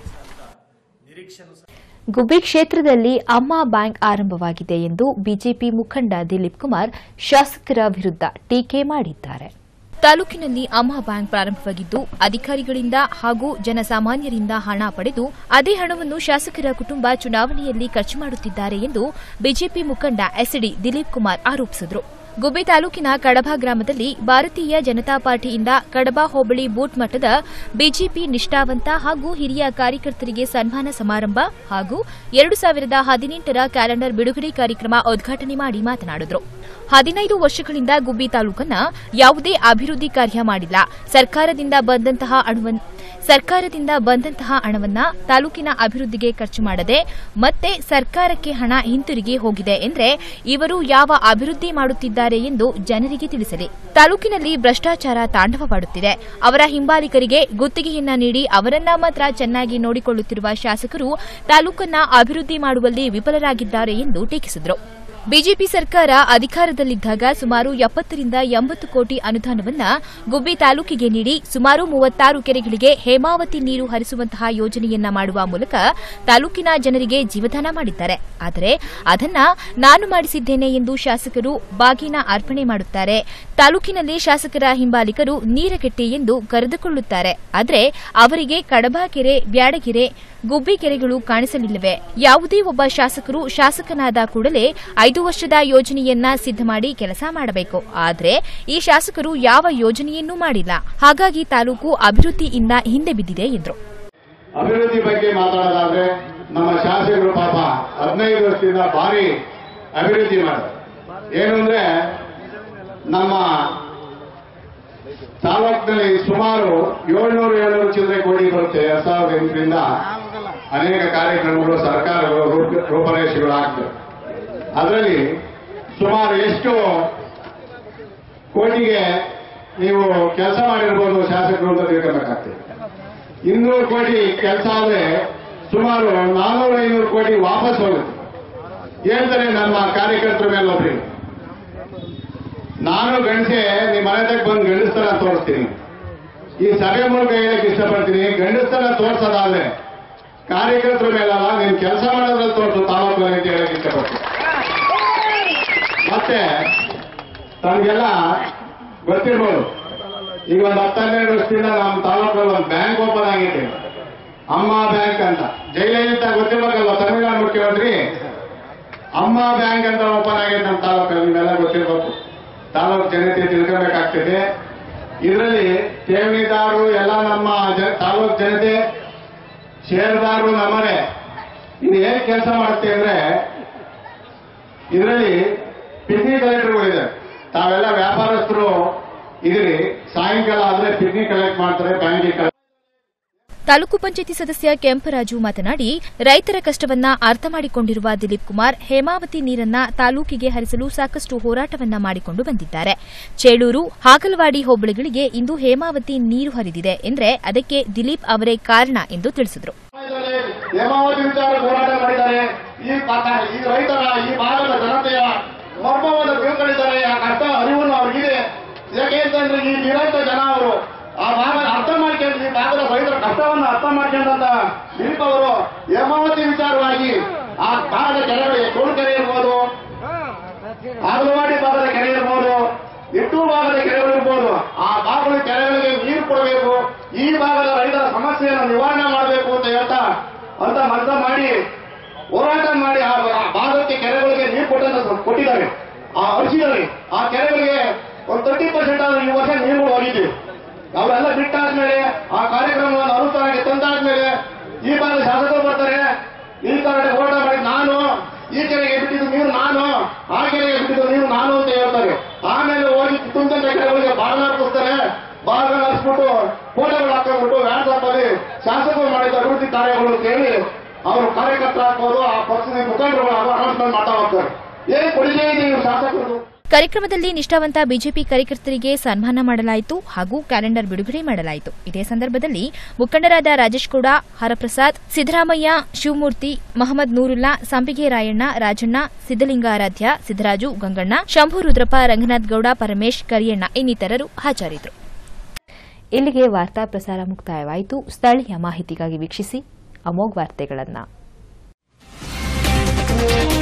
A: ಗುಬ್ಬಿ ಕ್ಷೇತ್ರದಲ್ಲಿ ಅಮ್ಮ ಬ್ಯಾಂಕ್ ಆರಂಭವಾಗಿದೆ ಎಂದು ಬಿಜೆಪಿ ಮುಖಂಡ ದಿಲೀಪ್ ಕುಮಾರ್ ಶಾಸಕರ ವಿರುದ್ಧ ಟೀಕೆ ಮಾಡಿದ್ದಾರೆ
H: ತಾಲೂಕಿನಲ್ಲಿ ಅಮ್ಮ ಬ್ಯಾಂಕ್ ಪ್ರಾರಂಭವಾಗಿದ್ದು ಅಧಿಕಾರಿಗಳಿಂದ ಹಾಗೂ ಜನಸಾಮಾನ್ಯರಿಂದ ಹಣ ಪಡೆದು ಅದೇ ಹಣವನ್ನು ಶಾಸಕರ ಕುಟುಂಬ ಚುನಾವಣೆಯಲ್ಲಿ ಖರ್ಚು ಮಾಡುತ್ತಿದ್ದಾರೆ ಎಂದು ಬಿಜೆಪಿ ಮುಖಂಡ ಎಸ್ಡಿ ದಿಲೀಪ್ ಕುಮಾರ್ ಆರೋಪಿಸಿದರು ಗುಬ್ಬಿ ತಾಲೂಕಿನ ಕಡಬ ಗ್ರಾಮದಲ್ಲಿ ಭಾರತೀಯ ಜನತಾ ಪಾರ್ಟಿಯಿಂದ ಕಡಬ ಹೋಬಳಿ ಬೂತ್ ಮಟ್ಟದ ಬಿಜೆಪಿ ನಿಷ್ಠಾವಂತ ಹಾಗೂ ಹಿರಿಯ ಕಾರ್ಯಕರ್ತರಿಗೆ ಸನ್ಮಾನ ಸಮಾರಂಭ ಹಾಗೂ ಎರಡು ಸಾವಿರದ ಹದಿನೆಂಟರ ಕ್ಯಾಲೆಂಡರ್ ಬಿಡುಗಡೆ ಕಾರ್ಯಕ್ರಮ ಉದ್ಘಾಟನೆ ಮಾಡಿ ಮಾತನಾಡಿದರು ಹದಿನೈದು ವರ್ಷಗಳಿಂದ ಗುಬ್ಬಿ ತಾಲೂಕನ್ನ ಯಾವುದೇ ಅಭಿವೃದ್ಧಿ ಕಾರ್ಯ ಮಾಡಿಲ್ಲ ಸರ್ಕಾರದಿಂದ ಬಂದಂತಹ ಹಣವನ್ನ ಸರ್ಕಾರದಿಂದ ಬಂದಂತಹ ಹಣವನ್ನ ತಾಲೂಕಿನ ಅಭಿವೃದ್ಧಿಗೆ ಖರ್ಚು ಮಾಡದೆ ಮತ್ತೆ ಸರ್ಕಾರಕ್ಕೆ ಹಣ ಹಿಂತಿರುಗಿ ಹೋಗಿದೆ ಎಂದ್ರೆ ಇವರು ಯಾವ ಅಭಿವೃದ್ಧಿ ಮಾಡುತ್ತಿದ್ದಾರೆ ಎಂದು ಜನರಿಗೆ ತಿಳಿಸಲಿ ತಾಲೂಕಿನಲ್ಲಿ ಭ್ರಷ್ಟಾಚಾರ ತಾಂಡವವಾಡುತ್ತಿದೆ ಅವರ ಹಿಂಬಾಲಿಕರಿಗೆ ಗುತ್ತಿಗೆಯನ್ನ ನೀಡಿ ಅವರನ್ನ ಮಾತ್ರ ಚೆನ್ನಾಗಿ ನೋಡಿಕೊಳ್ಳುತ್ತಿರುವ ಶಾಸಕರು ತಾಲೂಕನ್ನ ಅಭಿವೃದ್ಧಿ ಮಾಡುವಲ್ಲಿ ವಿಫಲರಾಗಿದ್ದಾರೆ ಎಂದು ಟೀಕಿಸಿದರು ಬಿಜೆಪಿ ಸರ್ಕಾರ ಅಧಿಕಾರದಲ್ಲಿದ್ದಾಗ ಸುಮಾರು ಎಪ್ಪತ್ತರಿಂದ ಎಂಬತ್ತು ಕೋಟಿ ಅನುದಾನವನ್ನ ಗುಬ್ಬಿ ತಾಲೂಕಿಗೆ ನೀಡಿ ಸುಮಾರು ಮೂವತ್ತಾರು ಕೆರೆಗಳಿಗೆ ಹೇಮಾವತಿ ನೀರು ಹರಿಸುವಂತಹ ಯೋಜನೆಯನ್ನ ಮಾಡುವ ಮೂಲಕ ತಾಲೂಕಿನ ಜನರಿಗೆ ಜೀವದಾನ ಮಾಡಿದ್ದಾರೆ ಆದರೆ ಅದನ್ನ ನಾನು ಮಾಡಿಸಿದ್ದೇನೆ ಎಂದು ಶಾಸಕರು ಬಾಗಿನ ಅರ್ಪಣೆ ಮಾಡುತ್ತಾರೆ ತಾಲೂಕಿನಲ್ಲಿ ಶಾಸಕರ ಹಿಂಬಾಲಿಕರು ನೀರಗೆಟ್ಟೆ ಎಂದು ಕರೆದುಕೊಳ್ಳುತ್ತಾರೆ ಆದರೆ ಅವರಿಗೆ ಕಡಬ ಕೆರೆ ಬ್ಯಾಡಗೆರೆ ಗುಬ್ಬಿ ಕೆರೆಗಳು ಕಾಣಿಸಲಿಲ್ಲವೆ ಯಾವುದೇ ಒಬ್ಬ ಶಾಸಕರು ಶಾಸಕನಾದ ಕೂಡಲೇ ಐದು ಐದು ವರ್ಷದ ಯೋಜನೆಯನ್ನ ಸಿದ್ಧ ಮಾಡಿ ಕೆಲಸ ಮಾಡಬೇಕು ಆದರೆ ಈ ಶಾಸಕರು ಯಾವ ಯೋಜನೆಯನ್ನೂ ಮಾಡಿಲ್ಲ ಹಾಗಾಗಿ ತಾಲೂಕು ಅಭಿವೃದ್ಧಿಯಿಂದ ಹಿಂದೆ ಬಿದ್ದಿದೆ ಎಂದರು
F: ಅಭಿವೃದ್ಧಿ ಬಗ್ಗೆ ಮಾತಾಡೋದಾದ್ರೆ ನಮ್ಮ ಶಾಸಕರು ಪಾಪ ಹದಿನೈದು ವರ್ಷದಿಂದ ಭಾರಿ ಅಭಿವೃದ್ಧಿ ಮಾಡಿದ್ರು ಏನು ಅಂದ್ರೆ ನಮ್ಮ ತಾಲೂಕಿನಲ್ಲಿ ಸುಮಾರು ಏಳ್ನೂರು ಏಳ್ನೂರು ಚಿಲ್ಲರೆ ಕೋಟಿ ಬರುತ್ತೆ ಎರಡ್ ಸಾವಿರದ ಎಂಟರಿಂದ ಅನೇಕ ಕಾರ್ಯಕ್ರಮಗಳು ಸರ್ಕಾರಗಳು ರೂಪ- ರೂಪರೇಷೆಗಳು ಆಗ್ತವೆ ಅದರಲ್ಲಿ ಸುಮಾರು ಎಷ್ಟು ಕೋಟಿಗೆ ನೀವು ಕೆಲಸ ಮಾಡಿರ್ಬೋದು ಶಾಸಕರು ಅಂತ ತಿಳ್ಕೊಬೇಕಾಗ್ತದೆ ಇನ್ನೂರು ಕೋಟಿ ಕೆಲಸ ಆದ್ರೆ ಸುಮಾರು ನಾನ್ನೂರು ಐನೂರು ಕೋಟಿ ವಾಪಸ್ ಹೋಗುತ್ತೆ ಹೇಳ್ತಾರೆ ನಮ್ಮ ಕಾರ್ಯಕರ್ತರ ಮೇಲೆ ಒಬ್ರಿಗೆ ನಾನು ಗಂಡಸೆ ನಿಮ್ಮ ಮನೆ ತಕ್ಕ ಬಂದು ಗಂಡಸ್ತನ ತೋರಿಸ್ತೀನಿ ಈ ಸಭೆ ಮೂಲಕ ಹೇಳಕ್ ಇಷ್ಟಪಡ್ತೀನಿ ಗಂಡಸ್ತನ ತೋರ್ಸೋದಾದ್ರೆ ಕಾರ್ಯಕರ್ತರ ಮೇಲಲ್ಲ ನೀನು ಕೆಲಸ ಮಾಡೋದ್ರಲ್ಲಿ ತೋರಿಸು ತಾಲೂಕಲ್ಲಿ ಅಂತ ಹೇಳಕ್ ಇಷ್ಟಪಡ್ತೀನಿ ಮತ್ತೆ ತಮಗೆಲ್ಲ ಗೊತ್ತಿರ್ಬೋದು ಈಗ ಒಂದು ಹತ್ತೆರಡು ವರ್ಷದಿಂದ ನಮ್ಮ ತಾಲೂಕಲ್ಲಿ ಒಂದು ಬ್ಯಾಂಕ್ ಓಪನ್ ಆಗಿದೆ ಅಮ್ಮ ಬ್ಯಾಂಕ್ ಅಂತ ಜಯಲಲಿತಾ ಗೊತ್ತಿರ್ಬೇಕಲ್ವ ತಮಿಳುನಾಡು ಮುಖ್ಯಮಂತ್ರಿ ಅಮ್ಮ ಬ್ಯಾಂಕ್ ಅಂತ ಓಪನ್ ಆಗಿದೆ ನಮ್ಮ ತಾಲೂಕಲ್ಲಿ ನಿಮ್ಮೆಲ್ಲ ಗೊತ್ತಿರ್ಬೇಕು ತಾಲೂಕು ಜನತೆ ತಿಳ್ಕೊಬೇಕಾಗ್ತದೆ ಇದರಲ್ಲಿ ಠೇವಣಿದಾರರು ಎಲ್ಲ ನಮ್ಮ ಜ- ತಾಲೂಕು ಜನತೆ ಷೇರುದಾರರು ನಮ್ಮನೆ ಇದು ಹೇಗೆ ಕೆಲಸ ಮಾಡುತ್ತೆ ಅಂದ್ರೆ ಇದರಲ್ಲಿ ಪಿಗ್ನಿ ಕಲೆಕ್ಟರ್ಗಳಿದೆ ತಾವೆಲ್ಲ ವ್ಯಾಪಾರಸ್ಥರು ಇದ್ರಿ ಸಾಯಂಕಾಲ ಆದ್ರೆ ಪಿಗ್ನಿ ಕಲೆಕ್ಟ್ ಮಾಡ್ತಾರೆ ಬ್ಯಾಂಕಿಗೆ
H: ತಾಲೂಕು ಪಂಚಾಯತಿ ಸದಸ್ಯ ಕೆಂಪರಾಜು ಮಾತನಾಡಿ ರೈತರ ಕಷ್ಟವನ್ನ ಅರ್ಥ ಮಾಡಿಕೊಂಡಿರುವ ದಿಲೀಪ್ ಕುಮಾರ್ ಹೇಮಾವತಿ ನೀರನ್ನ ತಾಲೂಕಿಗೆ ಹರಿಸಲು ಸಾಕಷ್ಟು ಹೋರಾಟವನ್ನ ಮಾಡಿಕೊಂಡು ಬಂದಿದ್ದಾರೆ ಚೇಳೂರು ಹಾಗಲವಾಡಿ ಹೋಬಳಿಗಳಿಗೆ ಇಂದು ಹೇಮಾವತಿ ನೀರು ಹರಿದಿದೆ ಎಂದ್ರೆ ಅದಕ್ಕೆ ದಿಲೀಪ್ ಅವರೇ ಕಾರಣ ಎಂದು ತಿಳಿಸಿದರು
F: ಹೇಮಾವತಿ ವಿಚಾರ ಹೋರಾಟ ಮಾಡಿದ್ದಾರೆ ಈ ಪಾಠ ಈ ರೈತರ ಈ ಭಾಗದ ಜನತೆಯ ಮರ್ಮವನ್ನು ತಿಳ್ಕೊಂಡಿದ್ದಾರೆ ಆ ಕಷ್ಟ ಅರಿವನ್ನು ಅವ್ರಿಗಿದೆ ಯಾಕೆ ಅಂತಂದ್ರೆ ಈ ನಿರಂತರ ಜನ ಅವರು ಆ ಭಾಗ ಅರ್ಥ ಮಾಡ್ಕೊಂಡು ಈ ಭಾಗದ ರೈತರ ಕಷ್ಟವನ್ನು ಅರ್ಥ ಮಾಡ್ಕೊಂಡಂತ ದಿಲೀಪ್ ಅವರು ಹೇಮಾವತಿ ವಿಚಾರವಾಗಿ ಆ ಭಾಗದ ಕೆರೆಗಳು ತೋಳು ಕೆರೆ ಇರ್ಬೋದು ಆಗಲವಾಡಿ ಭಾಗದ ಕೆರೆ ಇರ್ಬೋದು ಇಟ್ಟು ಭಾಗದ ಕೆರೆಗಳು ಇರ್ಬೋದು ಆ ಭಾಗದ ಕೆರೆಗಳಿಗೆ ನೀರು ಕೊಡಬೇಕು ಈ ಭಾಗದ ರೈತರ ಸಮಸ್ಯೆಯನ್ನು ನಿವಾರಣೆ ಮಾಡಬೇಕು ಅಂತ ಹೇಳ್ತಾ ಅಂತ ಮನಸ್ಸ ಮಾಡಿ ಹೋರಾಟ ಮಾಡಿ ಆ ಆ ಭಾಗಕ್ಕೆ ಕೆರೆಗಳಿಗೆ ನೀರು ಕೊಟ್ಟಂತ ಕೊಟ್ಟಿದ್ದಾರೆ ಆ ಹರಿಸಿದ್ದಾರೆ ಆ ಕೆರೆಗಳಿಗೆ ಒಂದು ತರ್ಟಿ ಪರ್ಸೆಂಟ್ ಆದ್ರೂ ಈ ವರ್ಷ ನೀರುಗಳು ಹೋಗಿದ್ದೀವಿ ಅವರೆಲ್ಲ ಬಿಟ್ಟಾದ್ಮೇಲೆ ಆ ಕಾರ್ಯಕ್ರಮವನ್ನು ಅನುಷ್ಠಾನಕ್ಕೆ ತಂದಾದ್ಮೇಲೆ ಈ ಭಾಗದ ಶಾಸಕರು ಬರ್ತಾರೆ ಈ ಕಾರಣ ಹೋರಾಟ ಮಾಡಿ ನಾನು ಈ ಕೆರೆಗೆ ಬಿಟ್ಟಿದ್ದು ನೀರು ನಾನು ಆ ಕೆರೆಗೆ ಬಿಟ್ಟಿದ್ದು ನೀರು ನಾನು ಅಂತ ಹೇಳ್ತಾರೆ ಆಮೇಲೆ ಹೋಗಿ ತುಂಬಿದಂತ ಕೆರೆಗಳಿಗೆ ಬಾಗಿಲು ಹಾಕಿಸ್ತಾರೆ ಬಾಗಿಲು ಹಾಕ್ಸ್ಬಿಟ್ಟು ಫೋಟೋಗಳು ಹಾಕೊಂಡ್ಬಿಟ್ಟು ವಾಟ್ಸಾಪ್ ಅಲ್ಲಿ ಶಾಸಕರು ಮಾಡಿದ ಅಭಿವೃದ್ಧಿ ಕಾರ್ಯಗಳು ಕೇಳಿ ಅವರು ಕಾರ್ಯಕರ್ತರ ಹಾಕೋದು ಆ ಪಕ್ಷದ ಮುಖಂಡರುಗಳು ಅನೌನ್ಸ್ಮೆಂಟ್ ಮಾಡ್ತಾ ಹೋಗ್ತಾರೆ ಏನ್ ಕೊಡುಗೆ ಇದೆ ಇವ್ರು ಶಾಸಕರು
H: ಕಾರ್ಯಕ್ರಮದಲ್ಲಿ ನಿಷ್ಠಾವಂತ ಬಿಜೆಪಿ ಕಾರ್ಯಕರ್ತರಿಗೆ ಸನ್ಮಾನ ಮಾಡಲಾಯಿತು ಹಾಗೂ ಕ್ಯಾಲೆಂಡರ್ ಬಿಡುಗಡೆ ಮಾಡಲಾಯಿತು ಇದೇ ಸಂದರ್ಭದಲ್ಲಿ ಮುಖಂಡರಾದ ರಾಜೇಶ್ ಗೌಡ ಹರಪ್ರಸಾದ್ ಸಿದ್ದರಾಮಯ್ಯ ಶಿವಮೂರ್ತಿ ಮಹಮ್ಮದ್ ನೂರುಲ್ಲಾ ಸಂಪಿಗೆ ರಾಯಣ್ಣ ರಾಜಣ್ಣ ಸಿದ್ದಲಿಂಗಾರಾಧ್ಯ ಸಿದ್ದರಾಜು ಗಂಗಣ್ಣ ಶಂಭು ರುದ್ರಪ್ಪ ರಂಗನಾಥ್ ಗೌಡ ಪರಮೇಶ್ ಕರಿಯಣ್ಣ ಇನ್ನಿತರರು ಹಾಜರಿದ್ದರು
A: ಇಲ್ಲಿಗೆ ವಾರ್ತಾ ಪ್ರಸಾರ ಮುಕ್ತಾಯವಾಯಿತು ಸ್ಥಳೀಯ ಮಾಹಿತಿಗಾಗಿ ವೀಕ್ಷಿಸಿ ಅಮೋಘ್ ವಾರ್ತೆಗಳನ್ನು